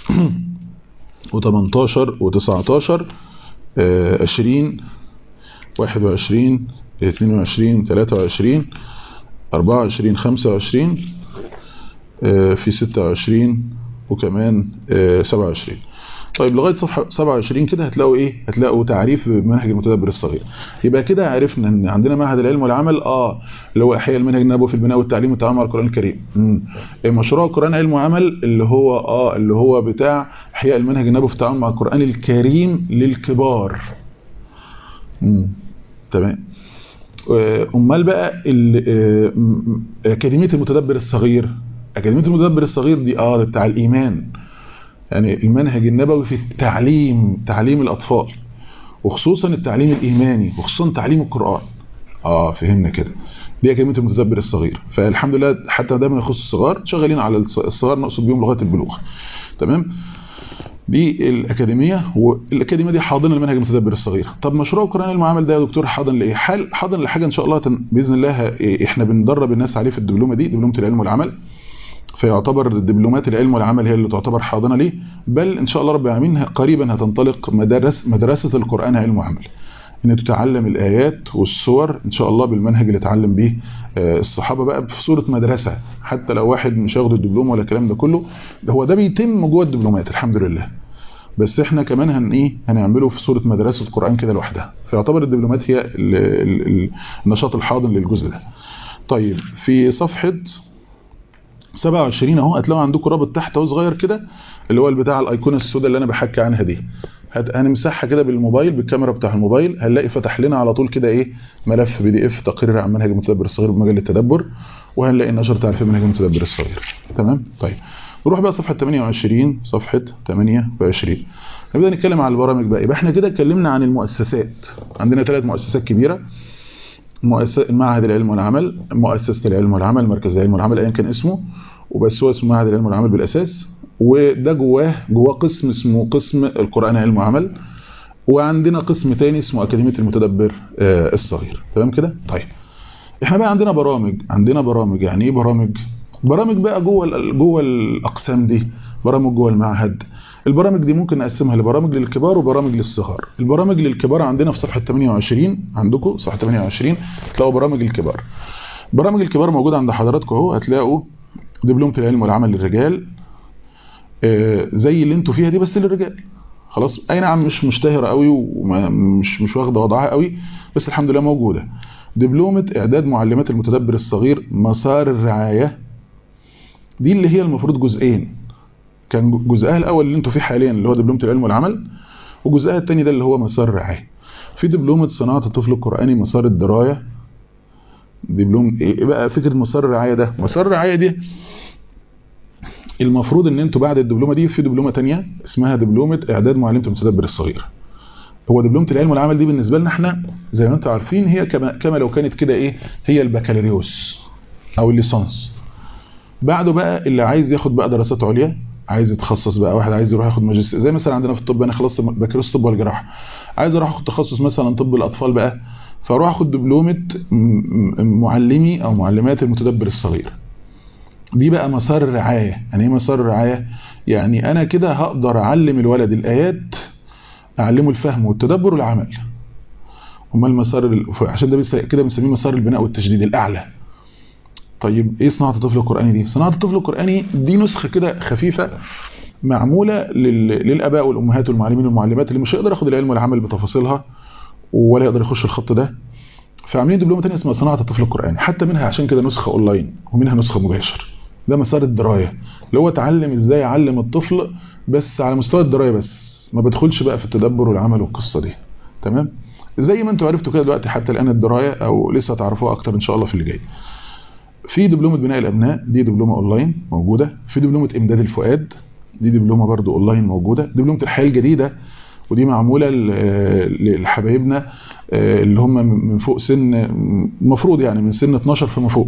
و18 و19 20 21 22 23 24 25 آه، في 26 وكمان آه، 27 طيب لغايه صفحه 27 كده هتلاقوا ايه هتلاقوا تعريف منهج المتدبر الصغير يبقى كده عرفنا ان عندنا معهد العلم والعمل اه اللي هو احياء المنهج النبوي في البناء والتعليم والتعامل مع القران الكريم امم مشروع القران علم وعمل اللي هو اه اللي هو بتاع احياء المنهج النبوي في التعامل مع القران الكريم للكبار امم تمام آه، امال بقى ال- آه، م- اكاديميه المتدبر الصغير اكاديميه المتدبر الصغير دي اه ده بتاع الايمان يعني المنهج النبوي في التعليم تعليم الاطفال وخصوصا التعليم الايماني وخصوصا تعليم القران اه فهمنا كده دي اكاديميه المتدبر الصغير فالحمد لله حتى ده ما يخص الصغار شغالين على الص- الصغار نقصد بيهم لغايه البلوغ تمام دي الأكاديمية والأكاديمية دي حاضنة لمنهج المتدبر الصغير طب مشروع القرآن المعامل ده يا دكتور حاضن لإيه حال حاضن لحاجة إن شاء الله تن... بإذن الله ه- إحنا بندرب الناس عليه في الدبلومة دي دبلومة العلم والعمل فيعتبر دبلومات العلم والعمل هي اللي تعتبر حاضنة ليه بل إن شاء الله رب العالمين قريبا هتنطلق مدرس مدرسة القرآن علم وعمل ان تتعلم الايات والصور ان شاء الله بالمنهج اللي اتعلم بيه آه، الصحابه بقى في صوره مدرسه حتى لو واحد مش هياخد الدبلوم ولا الكلام ده كله ده هو ده بيتم جوه الدبلومات الحمد لله بس احنا كمان هن ايه هنعمله في صوره مدرسه قران كده لوحدها فيعتبر الدبلومات هي ال ال ال النشاط الحاضن للجزء ده طيب في صفحه 27 اهو هتلاقوا عندكم رابط تحت اهو صغير كده اللي هو بتاع الايقونه السوداء اللي انا بحكي عنها دي هت- هنمسحها كده بالموبايل بالكاميرا بتاع الموبايل هنلاقي فتح لنا على طول كده ايه ملف بي دي اف تقرير عن منهج المتدبر الصغير بمجال التدبر وهنلاقي نشر تعريف منهج المتدبر الصغير تمام طيب نروح بقى صفحه 28 صفحه 28 نبدا نتكلم عن البرامج بقى يبقى احنا كده اتكلمنا عن المؤسسات عندنا ثلاث مؤسسات كبيره مؤسسة معهد العلم والعمل مؤسسة العلم والعمل مركز العلم والعمل ايا كان اسمه وبس هو اسمه معهد العلم والعمل بالاساس وده جواه جواه قسم اسمه قسم القرآن علم وعمل وعندنا قسم تاني اسمه أكاديمية المتدبر آه، الصغير تمام كده طيب احنا بقى عندنا برامج عندنا برامج يعني ايه برامج برامج بقى جوه ال- جوه الاقسام دي برامج جوه المعهد البرامج دي ممكن نقسمها لبرامج للكبار وبرامج للصغار البرامج للكبار عندنا في صفحه 28 عندكم صفحه 28 تلاقوا برامج الكبار برامج الكبار موجوده عند حضراتكم اهو هتلاقوا دبلومه العلم والعمل للرجال آه، زي اللي انتوا فيها دي بس للرجال خلاص اي نعم مش مشتهره قوي ومش مش واخده وضعها قوي بس الحمد لله موجوده دبلومه اعداد معلمات المتدبر الصغير مسار الرعايه دي اللي هي المفروض جزئين كان جزءها الاول اللي انتوا فيه حاليا اللي هو دبلومه العلم والعمل وجزءها الثاني ده اللي هو مسار الرعايه في دبلومه صناعه الطفل القراني مسار الدرايه دبلوم ايه بقى فكره مسار الرعايه ده مسار الرعايه دي المفروض ان انتوا بعد الدبلومه دي في دبلومه تانية اسمها دبلومه اعداد معلمه المتدبر الصغير هو دبلومه العلم والعمل دي بالنسبه لنا احنا زي ما انتم عارفين هي كما كما لو كانت كده ايه هي البكالوريوس او الليسانس بعده بقى اللي عايز ياخد بقى دراسات عليا عايز يتخصص بقى واحد عايز يروح ياخد ماجستير زي مثلا عندنا في الطب انا خلصت بكالوريوس طب والجراحه عايز اروح اخد تخصص مثلا طب الاطفال بقى فاروح اخد دبلومه م- م- معلمي او معلمات المتدبر الصغير دي بقى مسار الرعايه يعني ايه مسار الرعايه يعني انا كده هقدر اعلم الولد الايات اعلمه الفهم والتدبر والعمل هما المسار ال- عشان ده بس- كده بنسميه مسار البناء والتجديد الاعلى طيب ايه صناعه الطفل القراني دي صناعه الطفل القراني دي نسخه كده خفيفه معموله لل... للاباء والامهات والمعلمين والمعلمات اللي مش هيقدر ياخد العلم والعمل بتفاصيلها ولا يقدر يخش الخط ده فعاملين دبلومه ثانيه اسمها صناعه الطفل القراني حتى منها عشان كده نسخه اونلاين ومنها نسخه مباشر ده مسار الدرايه اللي هو اتعلم ازاي اعلم الطفل بس على مستوى الدرايه بس ما بدخلش بقى في التدبر والعمل والقصه دي تمام زي ما انتوا عرفتوا كده دلوقتي حتى الان الدرايه او لسه هتعرفوها اكتر ان شاء الله في اللي جاي في دبلومه بناء الابناء دي دبلومه اونلاين موجوده في دبلومه امداد الفؤاد دي دبلومه برضو اونلاين موجوده دبلومه الحياه الجديده ودي معموله ل- لحبايبنا آه، اللي هم من فوق سن المفروض يعني من سن 12 فما فوق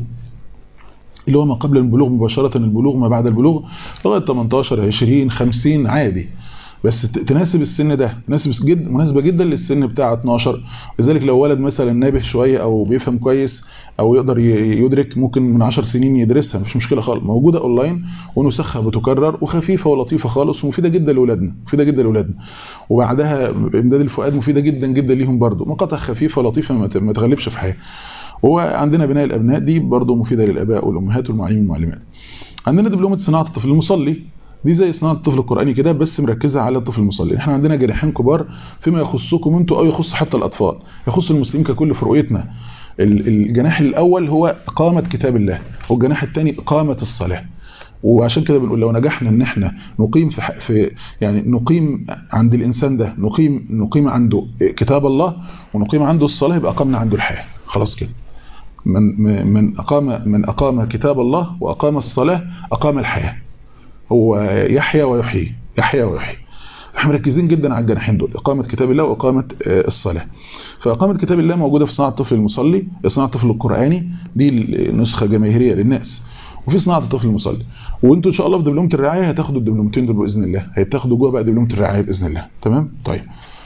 اللي هو ما قبل البلوغ مباشرة البلوغ ما بعد البلوغ لغاية 18 20 50 عادي بس ت- تناسب السن ده تناسب جد مناسبة جدا للسن بتاع 12 لذلك لو ولد مثلا نابه شوية او بيفهم كويس او يقدر ي- يدرك ممكن من 10 سنين يدرسها مش مشكلة خالص موجودة اونلاين ونسخها بتكرر وخفيفة ولطيفة خالص ومفيدة جدا لاولادنا مفيدة جدا لاولادنا وبعدها امداد الفؤاد مفيدة جدا جدا ليهم برضو مقاطع خفيفة لطيفة ما ت- ما تغلبش في حياة وعندنا بناء الابناء دي برضو مفيدة للاباء والامهات والمعلمين والمعلمات عندنا دبلومة صناعة الطفل المصلي دي زي صناعة الطفل القرآني كده بس مركزة على الطفل المصلي احنا عندنا جناحين كبار فيما يخصكم انتوا او يخص حتى الاطفال يخص المسلمين ككل في رؤيتنا ال- الجناح الاول هو اقامة كتاب الله والجناح الثاني اقامة الصلاة وعشان كده بنقول لو نجحنا ان احنا نقيم في, ح- في يعني نقيم عند الانسان ده نقيم نقيم عنده كتاب الله ونقيم عنده الصلاة يبقى اقمنا عنده الحياة خلاص كده من من اقام من اقام كتاب الله واقام الصلاة اقام الحياة هو يحيى ويحيي يحيى ويحيي احنا مركزين جدا على الجناحين دول اقامه كتاب الله واقامه آه، الصلاه فاقامه كتاب الله موجوده في صناعه الطفل المصلي صناعه الطفل القراني دي نسخه جماهيريه للناس وفي صناعه الطفل المصلي وانتوا ان شاء الله في دبلومه الرعايه هتاخدوا الدبلومتين دول باذن الله هيتاخدوا جوه بقى دبلومه الرعايه باذن الله تمام طيب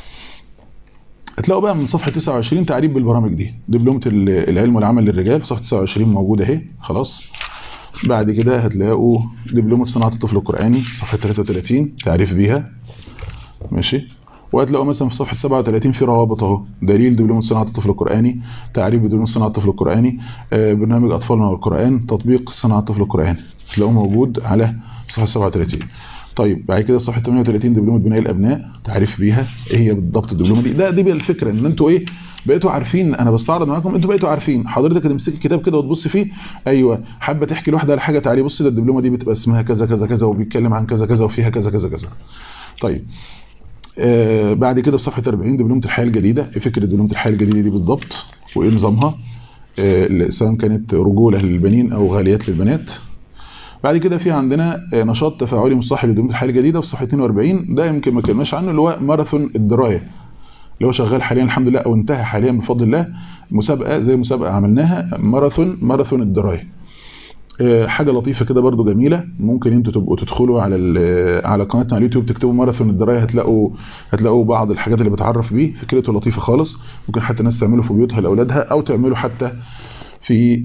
هتلاقوا بقى من صفحه 29 تعريف بالبرامج دي دبلومه ال- العلم والعمل للرجال في صفحه 29 موجوده اهي خلاص بعد كده هتلاقوا دبلومة صناعة الطفل القرآني صفحة 33 تعريف بيها ماشي وهتلاقوا مثلا في صفحة 37 في روابط اهو دليل دبلومة صناعة الطفل القرآني تعريف بدبلومة صناعة الطفل القرآني آه، برنامج أطفالنا والقرآن تطبيق صناعة الطفل القرآني تلاقوه موجود على صفحة 37 طيب بعد كده صفحة 38 دبلومة بناء الأبناء تعريف بيها ايه هي بالضبط الدبلومة دي ده دي بقى الفكرة ان انتوا ايه بقيتوا عارفين انا بستعرض معاكم انتوا بقيتوا عارفين حضرتك هتمسك الكتاب كده وتبص فيه ايوه حابه تحكي لوحده على حاجه تعالي بص ده الدبلومه دي بتبقى اسمها كذا كذا كذا وبيتكلم عن كذا كذا وفيها كذا كذا كذا طيب آه بعد كده في صفحه 40 دبلومه الحياه الجديده ايه فكره دبلومه الحياه الجديده دي بالضبط وايه نظامها آه سواء كانت رجوله للبنين او غاليات للبنات بعد كده في عندنا آه، نشاط تفاعلي مصاحب لدبلومه الحياه الجديده في صفحه 42 ده يمكن ما كلمناش عنه اللي هو ماراثون الدرايه اللي هو شغال حاليا الحمد لله او انتهى حاليا بفضل الله مسابقه زي مسابقه عملناها ماراثون ماراثون الدرايه آه، حاجه لطيفه كده برضو جميله ممكن انتوا تبقوا تدخلوا على ال- على قناتنا على اليوتيوب تكتبوا ماراثون الدرايه هتلاقوا هتلاقوا بعض الحاجات اللي بتعرف بيه فكرته لطيفه خالص ممكن حتى ناس تعمله في بيوتها لاولادها او تعمله حتى في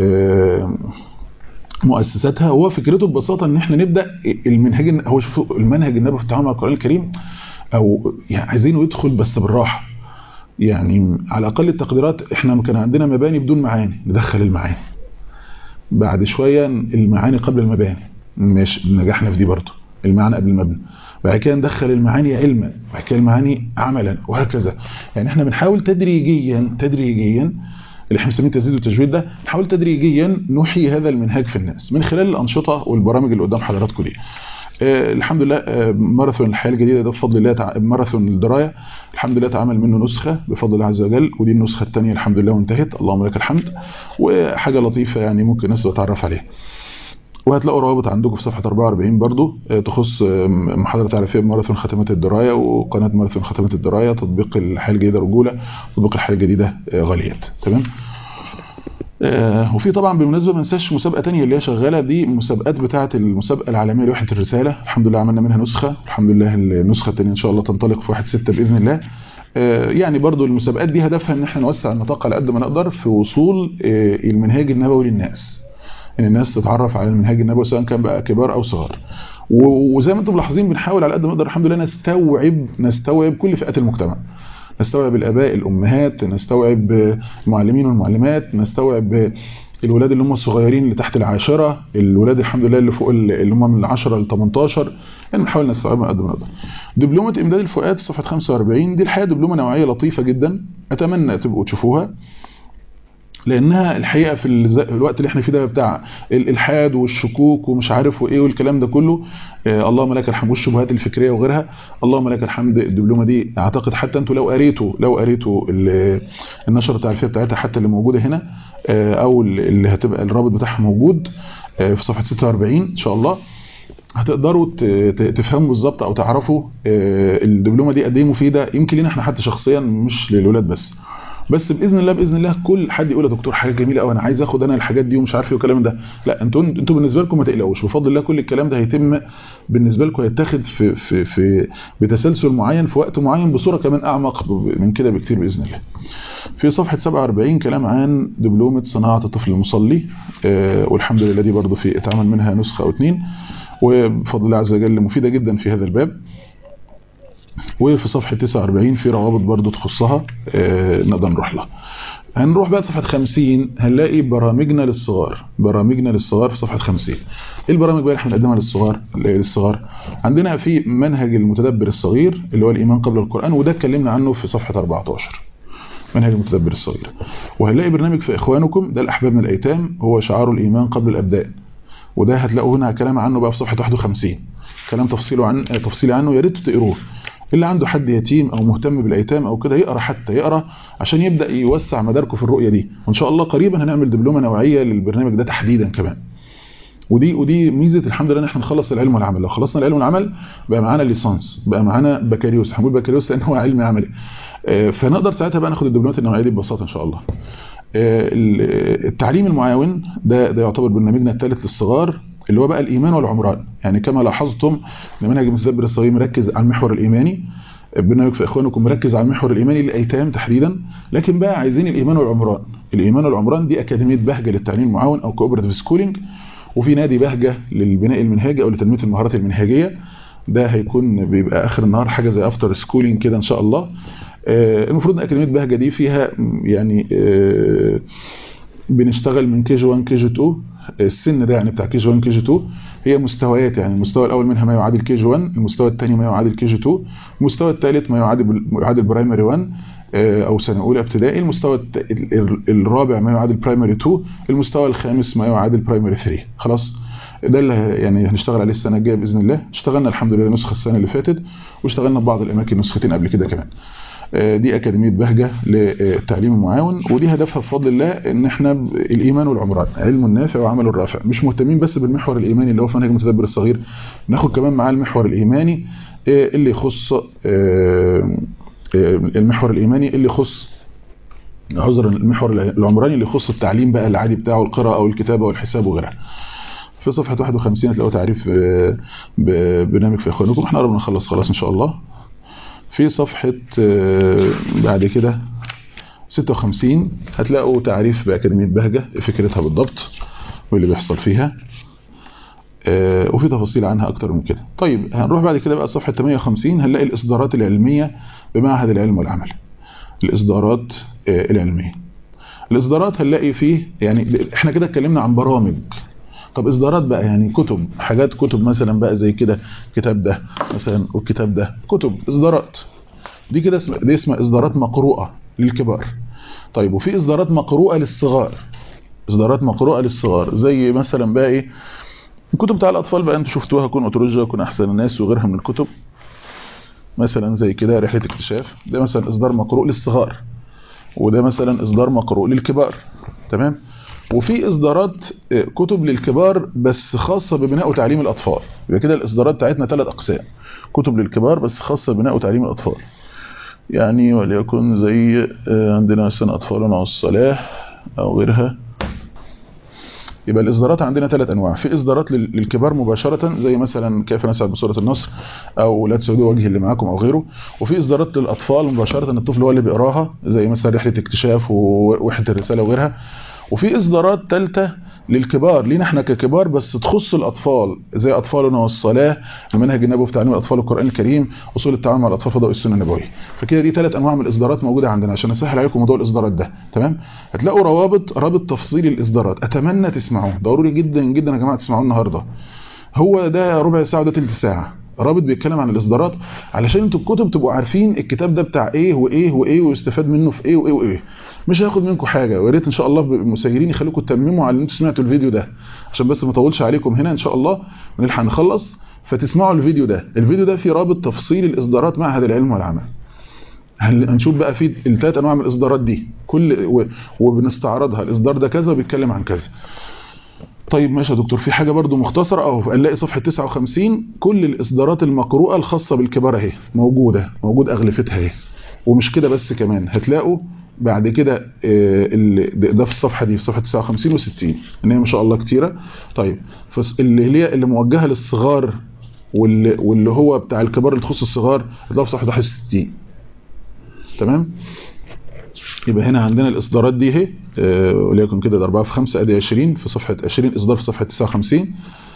مؤسساتها هو فكرته ببساطه ان احنا نبدا المنهج هو شوفوا المنهج النبوي في التعامل مع القران الكريم او يعني عايزينه يدخل بس بالراحه يعني على اقل التقديرات احنا كان عندنا مباني بدون معاني ندخل المعاني بعد شويه المعاني قبل المباني ماشي نجحنا في دي برضه المعنى قبل المبنى بعد كده ندخل المعاني علما بعد كده المعاني عملا وهكذا يعني احنا بنحاول تدريجيا تدريجيا اللي احنا بنسميه التسديد والتجويد ده نحاول تدريجيا نحيي هذا المنهاج في الناس من خلال الانشطه والبرامج اللي قدام حضراتكم دي آه الحمد لله آه ماراثون الحياه الجديده ده بفضل الله تع... ماراثون الدرايه الحمد لله اتعمل منه نسخه بفضل الله عز وجل ودي النسخه الثانيه الحمد لله وانتهت اللهم لك الحمد وحاجه لطيفه يعني ممكن الناس تتعرف عليها وهتلاقوا روابط عندكم في صفحه 44 برضو تخص محاضره تعريفيه بماراثون ختمات الدرايه وقناه ماراثون ختمات الدرايه تطبيق الحياه الجديده رجوله تطبيق الحياه الجديده غاليات تمام آه وفي طبعا بالمناسبه ما ننساش مسابقه ثانيه اللي هي شغاله دي مسابقات بتاعه المسابقه العالميه لوحده الرساله الحمد لله عملنا منها نسخه الحمد لله النسخه الثانيه ان شاء الله تنطلق في 1 6 باذن الله آه يعني برضو المسابقات دي هدفها ان احنا نوسع النطاق على قد ما نقدر في وصول آه المنهاج النبوي للناس ان الناس تتعرف على المنهاج النبوي سواء كان بقى كبار او صغار وزي ما انتم ملاحظين بنحاول على قد ما نقدر الحمد لله نستوعب نستوعب كل فئات المجتمع نستوعب الاباء الامهات نستوعب المعلمين والمعلمات نستوعب الولاد اللي هم الصغيرين اللي تحت العاشرة الولاد الحمد لله اللي فوق اللي هم من العشرة ل 18 يعني بنحاول نستوعبها قد ما نقدر دبلومة إمداد الفؤاد في صفحة 45 دي الحقيقة دبلومة نوعية لطيفة جدا أتمنى تبقوا تشوفوها لانها الحقيقه في الوقت اللي احنا فيه ده بتاع الالحاد والشكوك ومش عارف وايه والكلام ده كله آه اللهم لك الحمد والشبهات الفكريه وغيرها اللهم لك الحمد الدبلومه دي اعتقد حتى انتوا لو قريتوا لو قريتوا النشره التعريفيه بتاعتها حتى اللي موجوده هنا آه او اللي هتبقى الرابط بتاعها موجود آه في صفحه 46 ان شاء الله هتقدروا تفهموا بالظبط او تعرفوا الدبلومه دي قد ايه مفيده يمكن لنا احنا حتى شخصيا مش للولاد بس بس باذن الله باذن الله كل حد يقول يا دكتور حاجه جميله قوي انا عايز اخد انا الحاجات دي ومش عارف ايه والكلام ده لا انتوا انتوا بالنسبه لكم ما تقلقوش بفضل الله كل الكلام ده هيتم بالنسبه لكم هيتاخد في في في بتسلسل معين في وقت معين بصوره كمان اعمق من كده بكتير باذن الله في صفحه 47 كلام عن دبلومه صناعه الطفل المصلي آه والحمد لله دي برضه في اتعمل منها نسخه او اتنين وبفضل الله عز وجل مفيده جدا في هذا الباب وفي صفحة 49 في روابط برضو تخصها آه نقدر نروح لها هنروح بقى صفحة 50 هنلاقي برامجنا للصغار برامجنا للصغار في صفحة 50 ايه البرامج بقى اللي احنا بنقدمها للصغار للصغار عندنا في منهج المتدبر الصغير اللي هو الايمان قبل القرآن وده اتكلمنا عنه في صفحة 14 منهج المتدبر الصغير وهنلاقي برنامج في اخوانكم ده الاحباب من الايتام هو شعار الايمان قبل الابدان وده هتلاقوا هنا كلام عنه بقى في صفحة 51 كلام تفصيله عن تفصيلي عنه يا ريت تقروه اللي عنده حد يتيم او مهتم بالايتام او كده يقرا حتى يقرا عشان يبدا يوسع مداركه في الرؤيه دي وان شاء الله قريبا هنعمل دبلومه نوعيه للبرنامج ده تحديدا كمان ودي ودي ميزه الحمد لله ان احنا نخلص العلم والعمل لو خلصنا العلم والعمل بقى معانا ليسانس بقى معانا بكالوريوس هنقول بكالوريوس لان هو علمي عملي فنقدر ساعتها بقى ناخد الدبلومات النوعيه دي ببساطه ان شاء الله التعليم المعاون ده ده يعتبر برنامجنا الثالث للصغار اللي هو بقى الإيمان والعمران يعني كما لاحظتم ان منهج المتدبر الصغير مركز على المحور الإيماني برنامج في إخوانكم مركز على المحور الإيماني للأيتام تحديدا لكن بقى عايزين الإيمان والعمران الإيمان والعمران دي أكاديمية بهجة للتعليم المعاون أو كوبراتيف سكولينج وفي نادي بهجة للبناء المنهجي أو لتنمية المهارات المنهجية ده هيكون بيبقى آخر النهار حاجة زي أفتر سكولينج كده إن شاء الله المفروض ان أكاديمية بهجة دي فيها يعني بنشتغل من كي جي 1 كي جي 2 السن ده يعني بتاع كي جي 1 كي جي 2 هي مستويات يعني المستوى الاول منها ما يعادل كي جي 1 المستوى الثاني ما يعادل كي جي 2 المستوى الثالث ما يعادل يعادل برايمري 1 او سنه اولى ابتدائي المستوى الرابع ما يعادل برايمري 2 المستوى الخامس ما يعادل برايمري 3 خلاص ده اللي يعني هنشتغل عليه السنه الجايه باذن الله اشتغلنا الحمد لله نسخه السنه اللي فاتت واشتغلنا ببعض الاماكن نسختين قبل كده كمان دي أكاديمية بهجة للتعليم المعاون ودي هدفها بفضل الله ان احنا الإيمان والعمران علم نافع وعمل رافع مش مهتمين بس بالمحور الإيماني اللي هو في منهج المتدبر الصغير ناخد كمان معاه المحور الإيماني اللي يخص المحور الإيماني اللي يخص عذر المحور العمراني اللي يخص التعليم بقى العادي بتاعه القراءة أو الكتابة والحساب وغيرها في صفحة 51 هتلاقوا تعريف برنامج في إخوانكم احنا قربنا نخلص خلاص إن شاء الله في صفحة بعد كده 56 هتلاقوا تعريف بأكاديمية بهجة فكرتها بالضبط واللي بيحصل فيها آه وفي تفاصيل عنها أكتر من كده طيب هنروح بعد كده بقى صفحة 58 هنلاقي الإصدارات العلمية بمعهد العلم والعمل الإصدارات آه العلمية الإصدارات هنلاقي فيه يعني احنا كده اتكلمنا عن برامج طب إصدارات بقى يعني كتب حاجات كتب مثلا بقى زي كده كتاب ده مثلا والكتاب ده كتب إصدارات دي كده اسمها دي اسمها إصدارات مقروءة للكبار طيب وفي إصدارات مقروءة للصغار إصدارات مقروءة للصغار زي مثلا بقى إيه الكتب بتاع الأطفال بقى أنتوا شفتوها كون أترجة كون أحسن الناس وغيرها من الكتب مثلا زي كده رحلة اكتشاف ده مثلا إصدار مقروء للصغار وده مثلا إصدار مقروء للكبار تمام وفي إصدارات كتب للكبار بس خاصة ببناء وتعليم الأطفال يبقى كده الإصدارات بتاعتنا ثلاث أقسام كتب للكبار بس خاصة ببناء وتعليم الأطفال يعني وليكن زي عندنا مثلا أطفالنا والصلاة أو غيرها يبقى الإصدارات عندنا ثلاث أنواع في إصدارات للكبار مباشرة زي مثلا كيف نسعد بصورة النصر أو لا تسعدوا وجه اللي معاكم أو غيره وفي إصدارات للأطفال مباشرة الطفل هو اللي بيقراها زي مثلا رحلة اكتشاف ووحدة الرسالة وغيرها وفي إصدارات ثالثة للكبار لينا احنا ككبار بس تخص الأطفال زي أطفالنا والصلاة المنهج النبوي في تعليم الأطفال القرآن الكريم أصول التعامل مع الأطفال في ضوء السنة النبوية فكده دي ثلاث أنواع من الإصدارات موجودة عندنا عشان أسهل عليكم موضوع الإصدارات ده تمام هتلاقوا روابط رابط تفصيلي للإصدارات أتمنى تسمعوه ضروري جدا جدا يا جماعة تسمعوه النهاردة هو ده ربع ساعة وده تلت ساعة رابط بيتكلم عن الإصدارات علشان انتوا الكتب تبقوا عارفين الكتاب ده بتاع ايه وايه وايه ويستفاد منه في ايه وايه وايه مش هياخد منكم حاجة ويا ريت ان شاء الله المسيرين يخليكم تتمموا على ان انتوا سمعتوا الفيديو ده عشان بس ما اطولش عليكم هنا ان شاء الله ونلحق نخلص فتسمعوا الفيديو ده الفيديو ده فيه رابط تفصيل الإصدارات معهد العلم والعمل هنشوف بقى في الثلاث انواع من الاصدارات دي كل وبنستعرضها الاصدار ده كذا وبيتكلم عن كذا طيب ماشي يا دكتور في حاجة برضو مختصرة اهو هنلاقي صفحة 59 كل الإصدارات المقروءة الخاصة بالكبار اهي موجودة موجود أغلفتها اهي ومش كده بس كمان هتلاقوا بعد كده ده في الصفحة دي في صفحة 59 و60 ان هي ما شاء الله كتيرة طيب اللي هي اللي موجهة للصغار واللي, واللي هو بتاع الكبار اللي تخص الصغار هتلاقوا في صفحة 61 تمام يبقى هنا عندنا الإصدارات دي اهي وليكن كده 4 في 5 ادي 20 في صفحة 20 إصدار في صفحة 59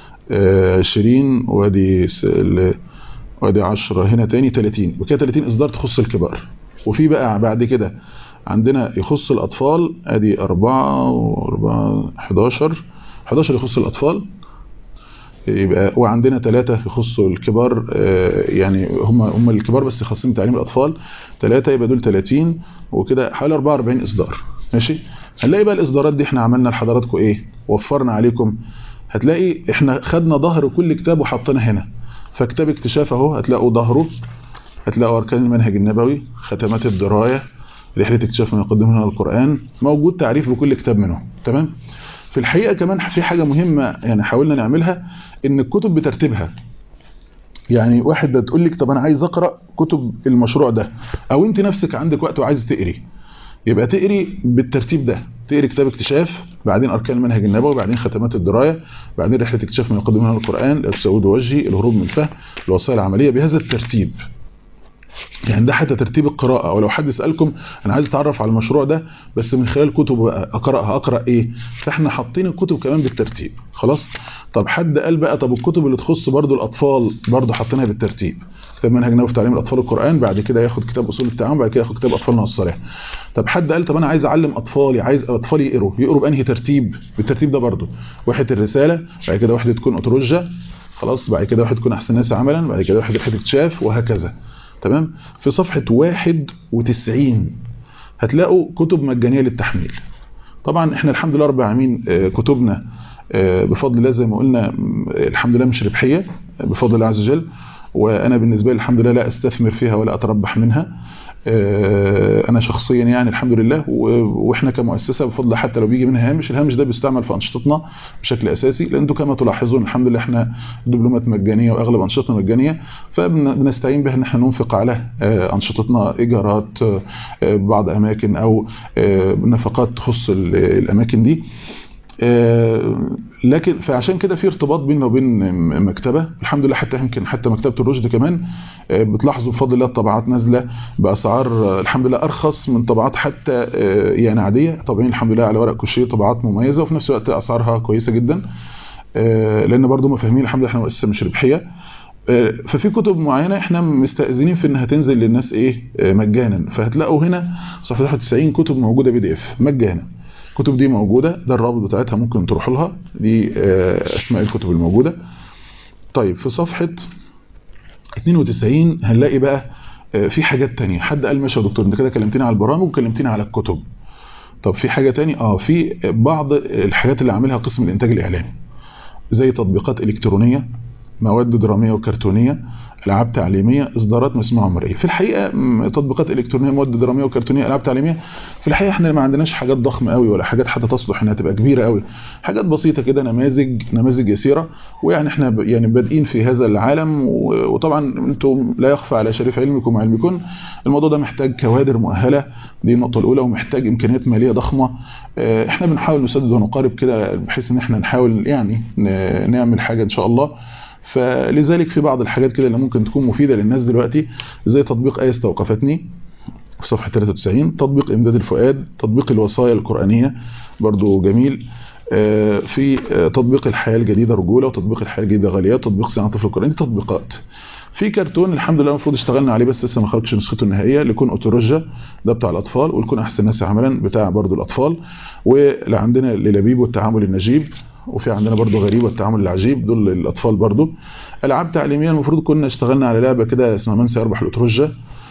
20 وادي وادي 10 هنا تاني 30 وكده 30 إصدار تخص الكبار وفي بقى بعد كده عندنا يخص الأطفال ادي 4 و4 11 11 يخص الأطفال يبقى وعندنا ثلاثة يخصوا الكبار يعني هم هم الكبار بس خاصين بتعليم الأطفال ثلاثة يبقى دول 30 وكده حوالي 44 إصدار ماشي هنلاقي بقى الإصدارات دي احنا عملنا لحضراتكم ايه وفرنا عليكم هتلاقي احنا خدنا ظهر كل كتاب وحطينا هنا فكتاب اكتشاف اهو هتلاقوا ظهره هتلاقوا أركان المنهج النبوي ختمات الدراية رحلة اكتشاف ما يقدمه القرآن موجود تعريف بكل كتاب منهم تمام في الحقيقة كمان في حاجة مهمة يعني حاولنا نعملها ان الكتب بترتيبها يعني واحد تقول لك طب انا عايز اقرا كتب المشروع ده او انت نفسك عندك وقت وعايز تقري يبقى تقري بالترتيب ده تقري كتاب اكتشاف بعدين اركان المنهج النبوي بعدين ختمات الدرايه بعدين رحله اكتشاف ما يقدمه القران السعود وجهي الهروب من الفهم الوصايا العمليه بهذا الترتيب يعني ده حتى ترتيب القراءة او لو حد يسألكم انا عايز اتعرف على المشروع ده بس من خلال كتب اقرأها اقرأ ايه فاحنا حاطين الكتب كمان بالترتيب خلاص طب حد قال بقى طب الكتب اللي تخص برضو الاطفال برضو حاطينها بالترتيب كتاب منهج نبوي في تعليم الاطفال القرآن بعد كده ياخد كتاب اصول التعامل بعد كده ياخد كتاب اطفالنا والصلاة طب حد قال طب انا عايز اعلم اطفالي عايز اطفالي يقروا يقروا بانهي ترتيب بالترتيب ده برضو وحده الرسالة بعد كده وحده تكون اتروجه خلاص بعد كده واحد تكون احسن ناس عملا بعد كده واحد رحله اكتشاف وهكذا تمام في صفحة 91 هتلاقوا كتب مجانية للتحميل طبعا احنا الحمد لله رب العالمين كتبنا بفضل الله زي ما قلنا الحمد لله مش ربحية بفضل الله عز وجل وانا بالنسبة لي الحمد لله لا استثمر فيها ولا اتربح منها انا شخصيا يعني الحمد لله واحنا كمؤسسه بفضل حتى لو بيجي منها هامش الهامش ده بيستعمل في انشطتنا بشكل اساسي لان انتم كما تلاحظون الحمد لله احنا دبلومات مجانيه واغلب انشطتنا مجانيه فبنستعين بها ان احنا ننفق على انشطتنا ايجارات بعض اماكن او نفقات تخص الاماكن دي لكن فعشان كده في ارتباط بيننا وبين مكتبه الحمد لله حتى يمكن حتى مكتبه الرشد كمان بتلاحظوا بفضل الله الطبعات نازله باسعار الحمد لله ارخص من طبعات حتى يعني عاديه طبعا الحمد لله على ورق كوشيه طبعات مميزه وفي نفس الوقت اسعارها كويسه جدا لان برضو ما فاهمين الحمد لله احنا مؤسسه مش ربحيه ففي كتب معينه احنا مستأذنين في انها تنزل للناس ايه مجانا فهتلاقوا هنا صفحه 91 كتب موجوده بي دي اف مجانا الكتب دي موجوده ده الرابط بتاعتها ممكن تروحوا لها دي اسماء الكتب الموجوده طيب في صفحه 92 هنلاقي بقى في حاجات تانية حد قال ماشي يا دكتور انت كده كلمتني على البرامج وكلمتني على الكتب طب في حاجه تانية اه في بعض الحاجات اللي عاملها قسم الانتاج الاعلامي زي تطبيقات الكترونيه مواد دراميه وكرتونيه العاب تعليميه اصدارات مسموعه ومرئيه في الحقيقه تطبيقات الكترونيه مواد دراميه وكرتونيه العاب تعليميه في الحقيقه احنا ما عندناش حاجات ضخمه قوي ولا حاجات حتى تصلح انها تبقى كبيره قوي حاجات بسيطه كده نماذج نماذج يسيره ويعني احنا يعني بادئين في هذا العالم وطبعا انتم لا يخفى على شريف علمكم وعلمكم الموضوع ده محتاج كوادر مؤهله دي النقطه الاولى ومحتاج امكانيات ماليه ضخمه احنا بنحاول نسدد ونقارب كده بحيث ان احنا نحاول يعني نعمل حاجه ان شاء الله فلذلك في بعض الحاجات كده اللي ممكن تكون مفيدة للناس دلوقتي زي تطبيق آية استوقفتني في صفحة 93 تطبيق إمداد الفؤاد تطبيق الوصايا القرآنية برضو جميل في تطبيق الحياة الجديدة رجولة وتطبيق الحياة الجديدة غالية وتطبيق صيانة الطفل القرآني دي تطبيقات في كرتون الحمد لله المفروض اشتغلنا عليه بس لسه ما خرجش نسخته النهائيه لكون اوتورجا ده بتاع الاطفال ولكون احسن ناس عملا بتاع برضو الاطفال واللي عندنا للبيب والتعامل النجيب وفي عندنا برضو غريب والتعامل العجيب دول الاطفال برضو العاب تعليميه المفروض كنا اشتغلنا على لعبه كده اسمها من سيربح الاوتورجا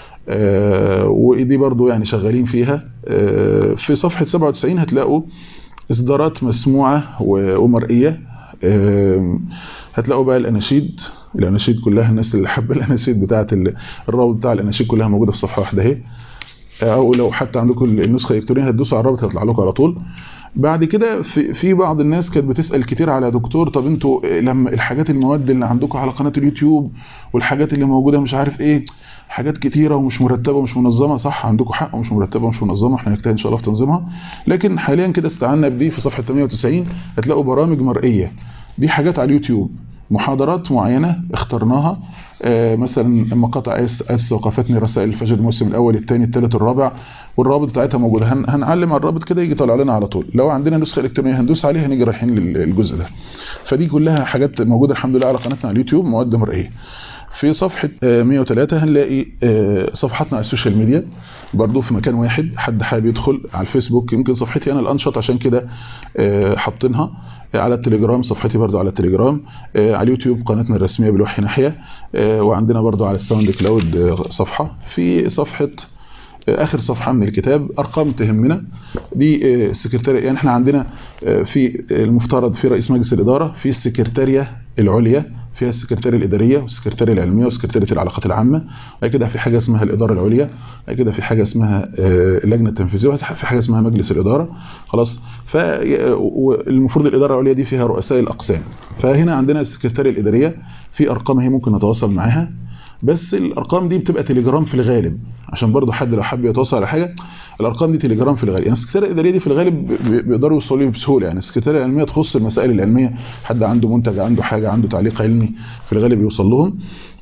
آه ودي برضو يعني شغالين فيها آه في صفحه 97 هتلاقوا اصدارات مسموعه ومرئيه آه هتلاقوا بقى الاناشيد الاناشيد كلها الناس اللي حابه الاناشيد بتاعه الرابط بتاع الاناشيد كلها موجوده في صفحه واحده اهي او لو حتى عندكم النسخه الالكترونيه هتدوسوا على الرابط هيطلع لكم على طول بعد كده في في بعض الناس كانت بتسال كتير على دكتور طب انتوا لما الحاجات المواد اللي عندكم على قناه اليوتيوب والحاجات اللي موجوده مش عارف ايه حاجات كتيره ومش مرتبه ومش منظمه صح عندكم حق ومش مرتبه ومش منظمه احنا نجتهد ان شاء الله في تنظيمها لكن حاليا كده استعنا بدي في صفحه 190 هتلاقوا برامج مرئيه دي حاجات على اليوتيوب محاضرات معينة اخترناها آه مثلا مقاطع استوقفتني رسائل الفجر الموسم الاول الثاني الثالث الرابع والرابط بتاعتها موجوده هن هنعلم على الرابط كده يجي طالع لنا على طول لو عندنا نسخه الكترونيه هندوس عليها هنيجي رايحين للجزء ده فدي كلها حاجات موجوده الحمد لله على قناتنا على اليوتيوب مواد مرئيه في صفحة 103 هنلاقي صفحاتنا على السوشيال ميديا برضو في مكان واحد حد حابب يدخل على الفيسبوك يمكن صفحتي انا الانشط عشان كده حاطينها على التليجرام صفحتي برضو على التليجرام على اليوتيوب قناتنا الرسمية بالوحي ناحية وعندنا برضو على الساوند كلاود صفحة في صفحة اخر صفحة من الكتاب ارقام تهمنا دي السكرتارية يعني احنا عندنا في المفترض في رئيس مجلس الادارة في السكرتارية العليا فيها السكرتارية الإدارية والسكرتارية العلمية والسكرتارية العلاقات العامة بعد كده في حاجة اسمها الإدارة العليا بعد كده في حاجة اسمها اللجنة التنفيذية في حاجة اسمها مجلس الإدارة خلاص فالمفروض الإدارة العليا دي فيها رؤساء الأقسام فهنا عندنا السكرتارية الإدارية في أرقام هي ممكن نتواصل معاها بس الارقام دي بتبقى تليجرام في الغالب عشان برضو حد لو حب يتواصل على حاجه الارقام دي تليجرام في الغالب يعني السكرتاريه الاداريه دي في الغالب بيقدروا يوصلوا لي بسهوله يعني السكرتاريه العلميه تخص المسائل العلميه حد عنده منتج عنده حاجه عنده تعليق علمي في الغالب يوصل لهم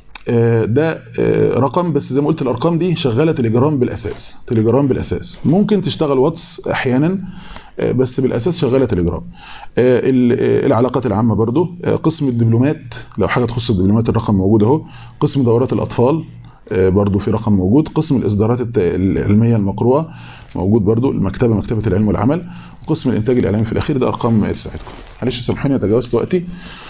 ده رقم بس زي ما قلت الارقام دي شغاله تليجرام بالاساس تليجرام بالاساس ممكن تشتغل واتس احيانا بس بالاساس شغاله تليجرام العلاقات العامه برضو قسم الدبلومات لو حاجه تخص الدبلومات الرقم موجود اهو قسم دورات الاطفال برضو في رقم موجود قسم الاصدارات العلميه المقروءه موجود برضو المكتبه مكتبه العلم والعمل وقسم الانتاج الاعلامي في الاخير ده ارقام تساعدكم معلش سامحوني تجاوزت وقتي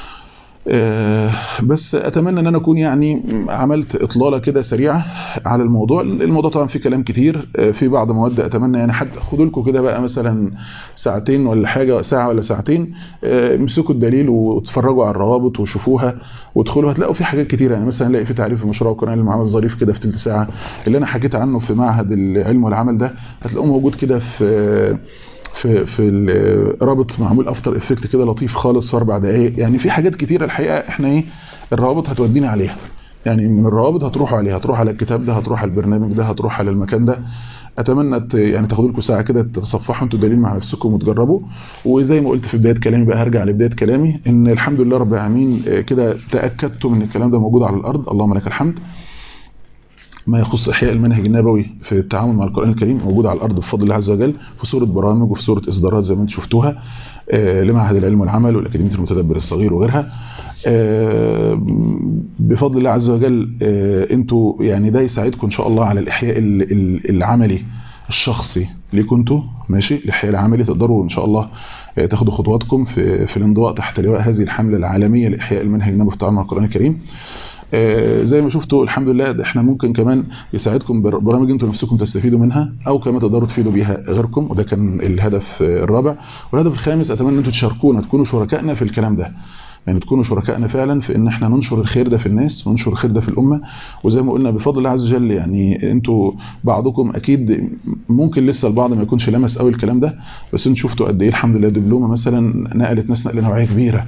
بس اتمنى ان انا اكون يعني عملت اطلاله كده سريعه على الموضوع الموضوع طبعا فيه كلام كتير في بعض مواد اتمنى يعني حد خدوا لكم كده بقى مثلا ساعتين ولا حاجه ساعه ولا ساعتين امسكوا الدليل وتفرجوا على الروابط وشوفوها وادخلوا هتلاقوا في حاجات كتيره يعني مثلا نلاقي في تعريف المشروع القرآني المعامل ظريف كده في ثلث ساعه اللي انا حكيت عنه في معهد العلم والعمل ده هتلاقوه موجود كده في في في الرابط معمول افتر افكت كده لطيف خالص في اربع دقائق يعني في حاجات كتيره الحقيقه احنا ايه الروابط هتودينا عليها يعني من الروابط هتروحوا عليها هتروح على الكتاب ده هتروح على البرنامج ده هتروح على المكان ده اتمنى يعني تاخدوا لكم ساعه كده تتصفحوا انتوا دليل مع نفسكم وتجربوا وزي ما قلت في بدايه كلامي بقى هرجع لبدايه كلامي ان الحمد لله رب العالمين كده تاكدتم ان الكلام ده موجود على الارض اللهم لك الحمد ما يخص احياء المنهج النبوي في التعامل مع القران الكريم موجود على الارض بفضل الله عز وجل في صوره برامج وفي صوره اصدارات زي ما انتم شفتوها لمعهد العلم والعمل والاكاديميه المتدبر الصغير وغيرها بفضل الله عز وجل انتوا يعني ده يساعدكم ان شاء الله على الاحياء العملي الشخصي ليكم انتوا ماشي الاحياء العملي تقدروا ان شاء الله تاخدوا خطواتكم في في الانضواء تحت لواء هذه الحمله العالميه لاحياء المنهج النبوي في التعامل مع القران الكريم زي ما شفتوا الحمد لله ده احنا ممكن كمان يساعدكم برامج انتوا نفسكم تستفيدوا منها او كمان تقدروا تفيدوا بيها غيركم وده كان الهدف الرابع والهدف الخامس اتمنى ان انتوا تشاركونا تكونوا شركائنا في الكلام ده يعني تكونوا شركائنا فعلا في ان احنا ننشر الخير ده في الناس وننشر الخير ده في الامه وزي ما قلنا بفضل الله عز وجل يعني انتوا بعضكم اكيد ممكن لسه البعض ما يكونش لمس قوي الكلام ده بس انتوا شفتوا قد ايه الحمد لله دبلومه مثلا نقلت ناس نقله نوعيه كبيره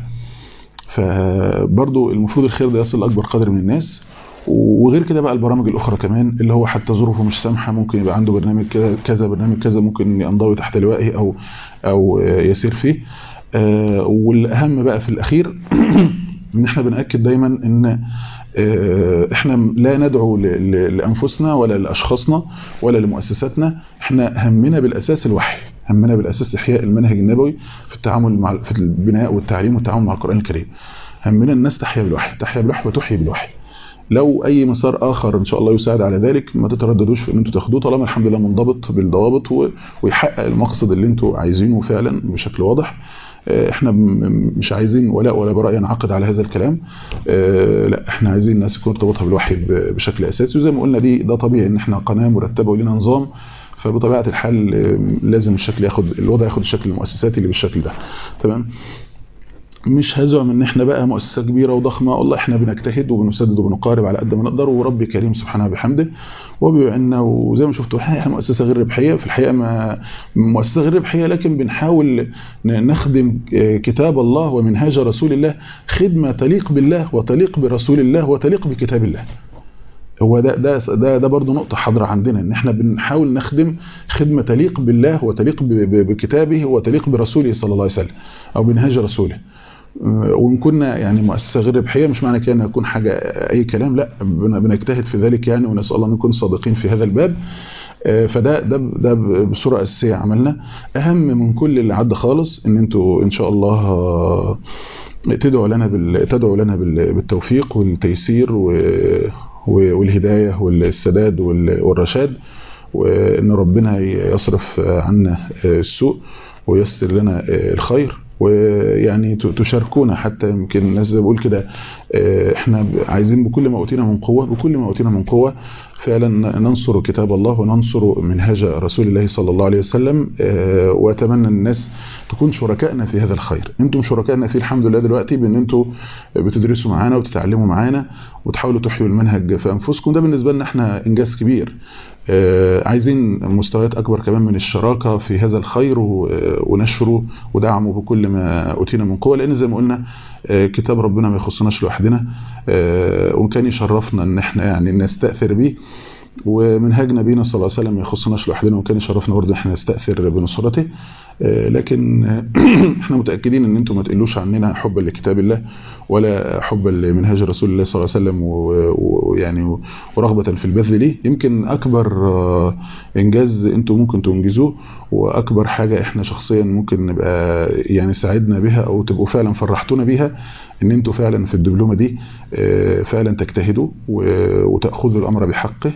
فبرضو المفروض الخير ده يصل لاكبر قدر من الناس وغير كده بقى البرامج الاخرى كمان اللي هو حتى ظروفه مش سامحه ممكن يبقى عنده برنامج كذا كذا برنامج كذا ممكن ينضوي تحت لوائه او او يسير فيه آه والاهم بقى في الاخير ان احنا بناكد دايما ان آه احنا لا ندعو لانفسنا ولا لاشخاصنا ولا لمؤسساتنا احنا همنا بالاساس الوحي همنا بالاساس احياء المنهج النبوي في التعامل مع في البناء والتعليم والتعامل مع القران الكريم همنا الناس تحيا بالوحي تحيا بالوحي وتحيي بالوحي لو اي مسار اخر ان شاء الله يساعد على ذلك ما تترددوش في ان انتوا تاخدوه طالما الحمد لله منضبط بالضوابط ويحقق المقصد اللي انتوا عايزينه فعلا بشكل واضح احنا مش عايزين ولا ولا براء ينعقد على هذا الكلام اه لا احنا عايزين الناس تكون تربطها بالوحي بشكل اساسي وزي ما قلنا دي ده طبيعي ان احنا قناه مرتبه ولنا نظام فبطبيعه الحال لازم الشكل ياخد الوضع ياخد الشكل المؤسساتي اللي بالشكل ده تمام مش هزعم ان احنا بقى مؤسسه كبيره وضخمه والله احنا بنجتهد وبنسدد وبنقارب على قد ما نقدر وربي كريم سبحانه وبحمده وبيعنا وزي ما شفتوا احنا مؤسسه غير ربحيه في الحقيقه ما مؤسسه غير ربحيه لكن بنحاول نخدم كتاب الله ومنهاج رسول الله خدمه تليق بالله وتليق برسول الله وتليق بكتاب الله هو ده ده ده, ده برضه نقطه حاضره عندنا ان احنا بنحاول نخدم خدمه تليق بالله وتليق بكتابه وتليق برسوله صلى الله عليه وسلم او بنهاج رسوله وان كنا يعني مؤسسه غير ربحيه مش معنى كده انها تكون حاجه اي كلام لا بنجتهد في ذلك يعني ونسال الله ان نكون صادقين في هذا الباب فده ده ده بصوره اساسيه عملنا اهم من كل اللي عدى خالص ان انتوا ان شاء الله تدعوا لنا بال... تدعوا لنا بال... بالتوفيق والتيسير و... والهدايه والسداد والرشاد وان ربنا يصرف عنا السوء ويسر لنا الخير ويعني تشاركونا حتى يمكن الناس زي بقول كده احنا عايزين بكل ما اوتينا من قوه بكل ما اوتينا من قوه فعلا ننصر كتاب الله وننصر منهاج رسول الله صلى الله عليه وسلم واتمنى الناس تكون شركائنا في هذا الخير انتم شركائنا فيه الحمد لله دلوقتي بان انتم بتدرسوا معانا وتتعلموا معانا وتحاولوا تحيوا المنهج في انفسكم ده بالنسبه لنا احنا انجاز كبير عايزين مستويات اكبر كمان من الشراكه في هذا الخير ونشره ودعمه بكل ما اوتينا من قوه لان زي ما قلنا كتاب ربنا ما يخصناش لوحدنا وان كان يشرفنا ان احنا يعني نستاثر بيه ومنهاج نبينا صلى الله عليه وسلم ما يخصناش لوحدنا وكان يشرفنا برضه احنا نستاثر بنصرته لكن احنا متاكدين ان انتم ما تقلوش عننا حبا لكتاب الله ولا حبا لمنهاج رسول الله صلى الله عليه وسلم ويعني ورغبه في البذل ليه يمكن اكبر انجاز انتم ممكن تنجزوه واكبر حاجه احنا شخصيا ممكن نبقى يعني ساعدنا بها او تبقوا فعلا فرحتونا بيها ان انتوا فعلا في الدبلومه دي فعلا تجتهدوا وتاخذوا الامر بحقه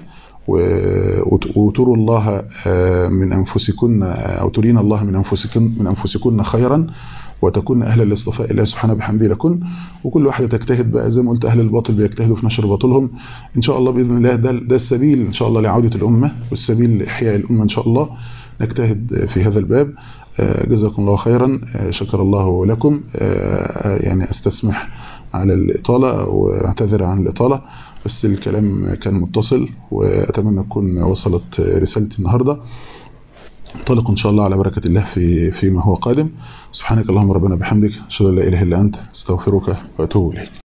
وتروا الله من انفسكن او ترين الله من انفسكن من انفسكن خيرا وتكون اهلا لاصطفاء الله سبحانه بحمده لكن وكل واحده تجتهد بقى زي ما قلت اهل الباطل بيجتهدوا في نشر باطلهم ان شاء الله باذن الله ده ده السبيل ان شاء الله لعوده الامه والسبيل لاحياء الامه ان شاء الله نجتهد في هذا الباب جزاكم الله خيرا شكر الله لكم يعني استسمح على الإطالة واعتذر عن الإطالة بس الكلام كان متصل وأتمنى تكون وصلت رسالتي النهاردة انطلق إن شاء الله على بركة الله في فيما هو قادم سبحانك اللهم ربنا بحمدك أشهد أن لا إله إلا أنت استغفرك وأتوب إليك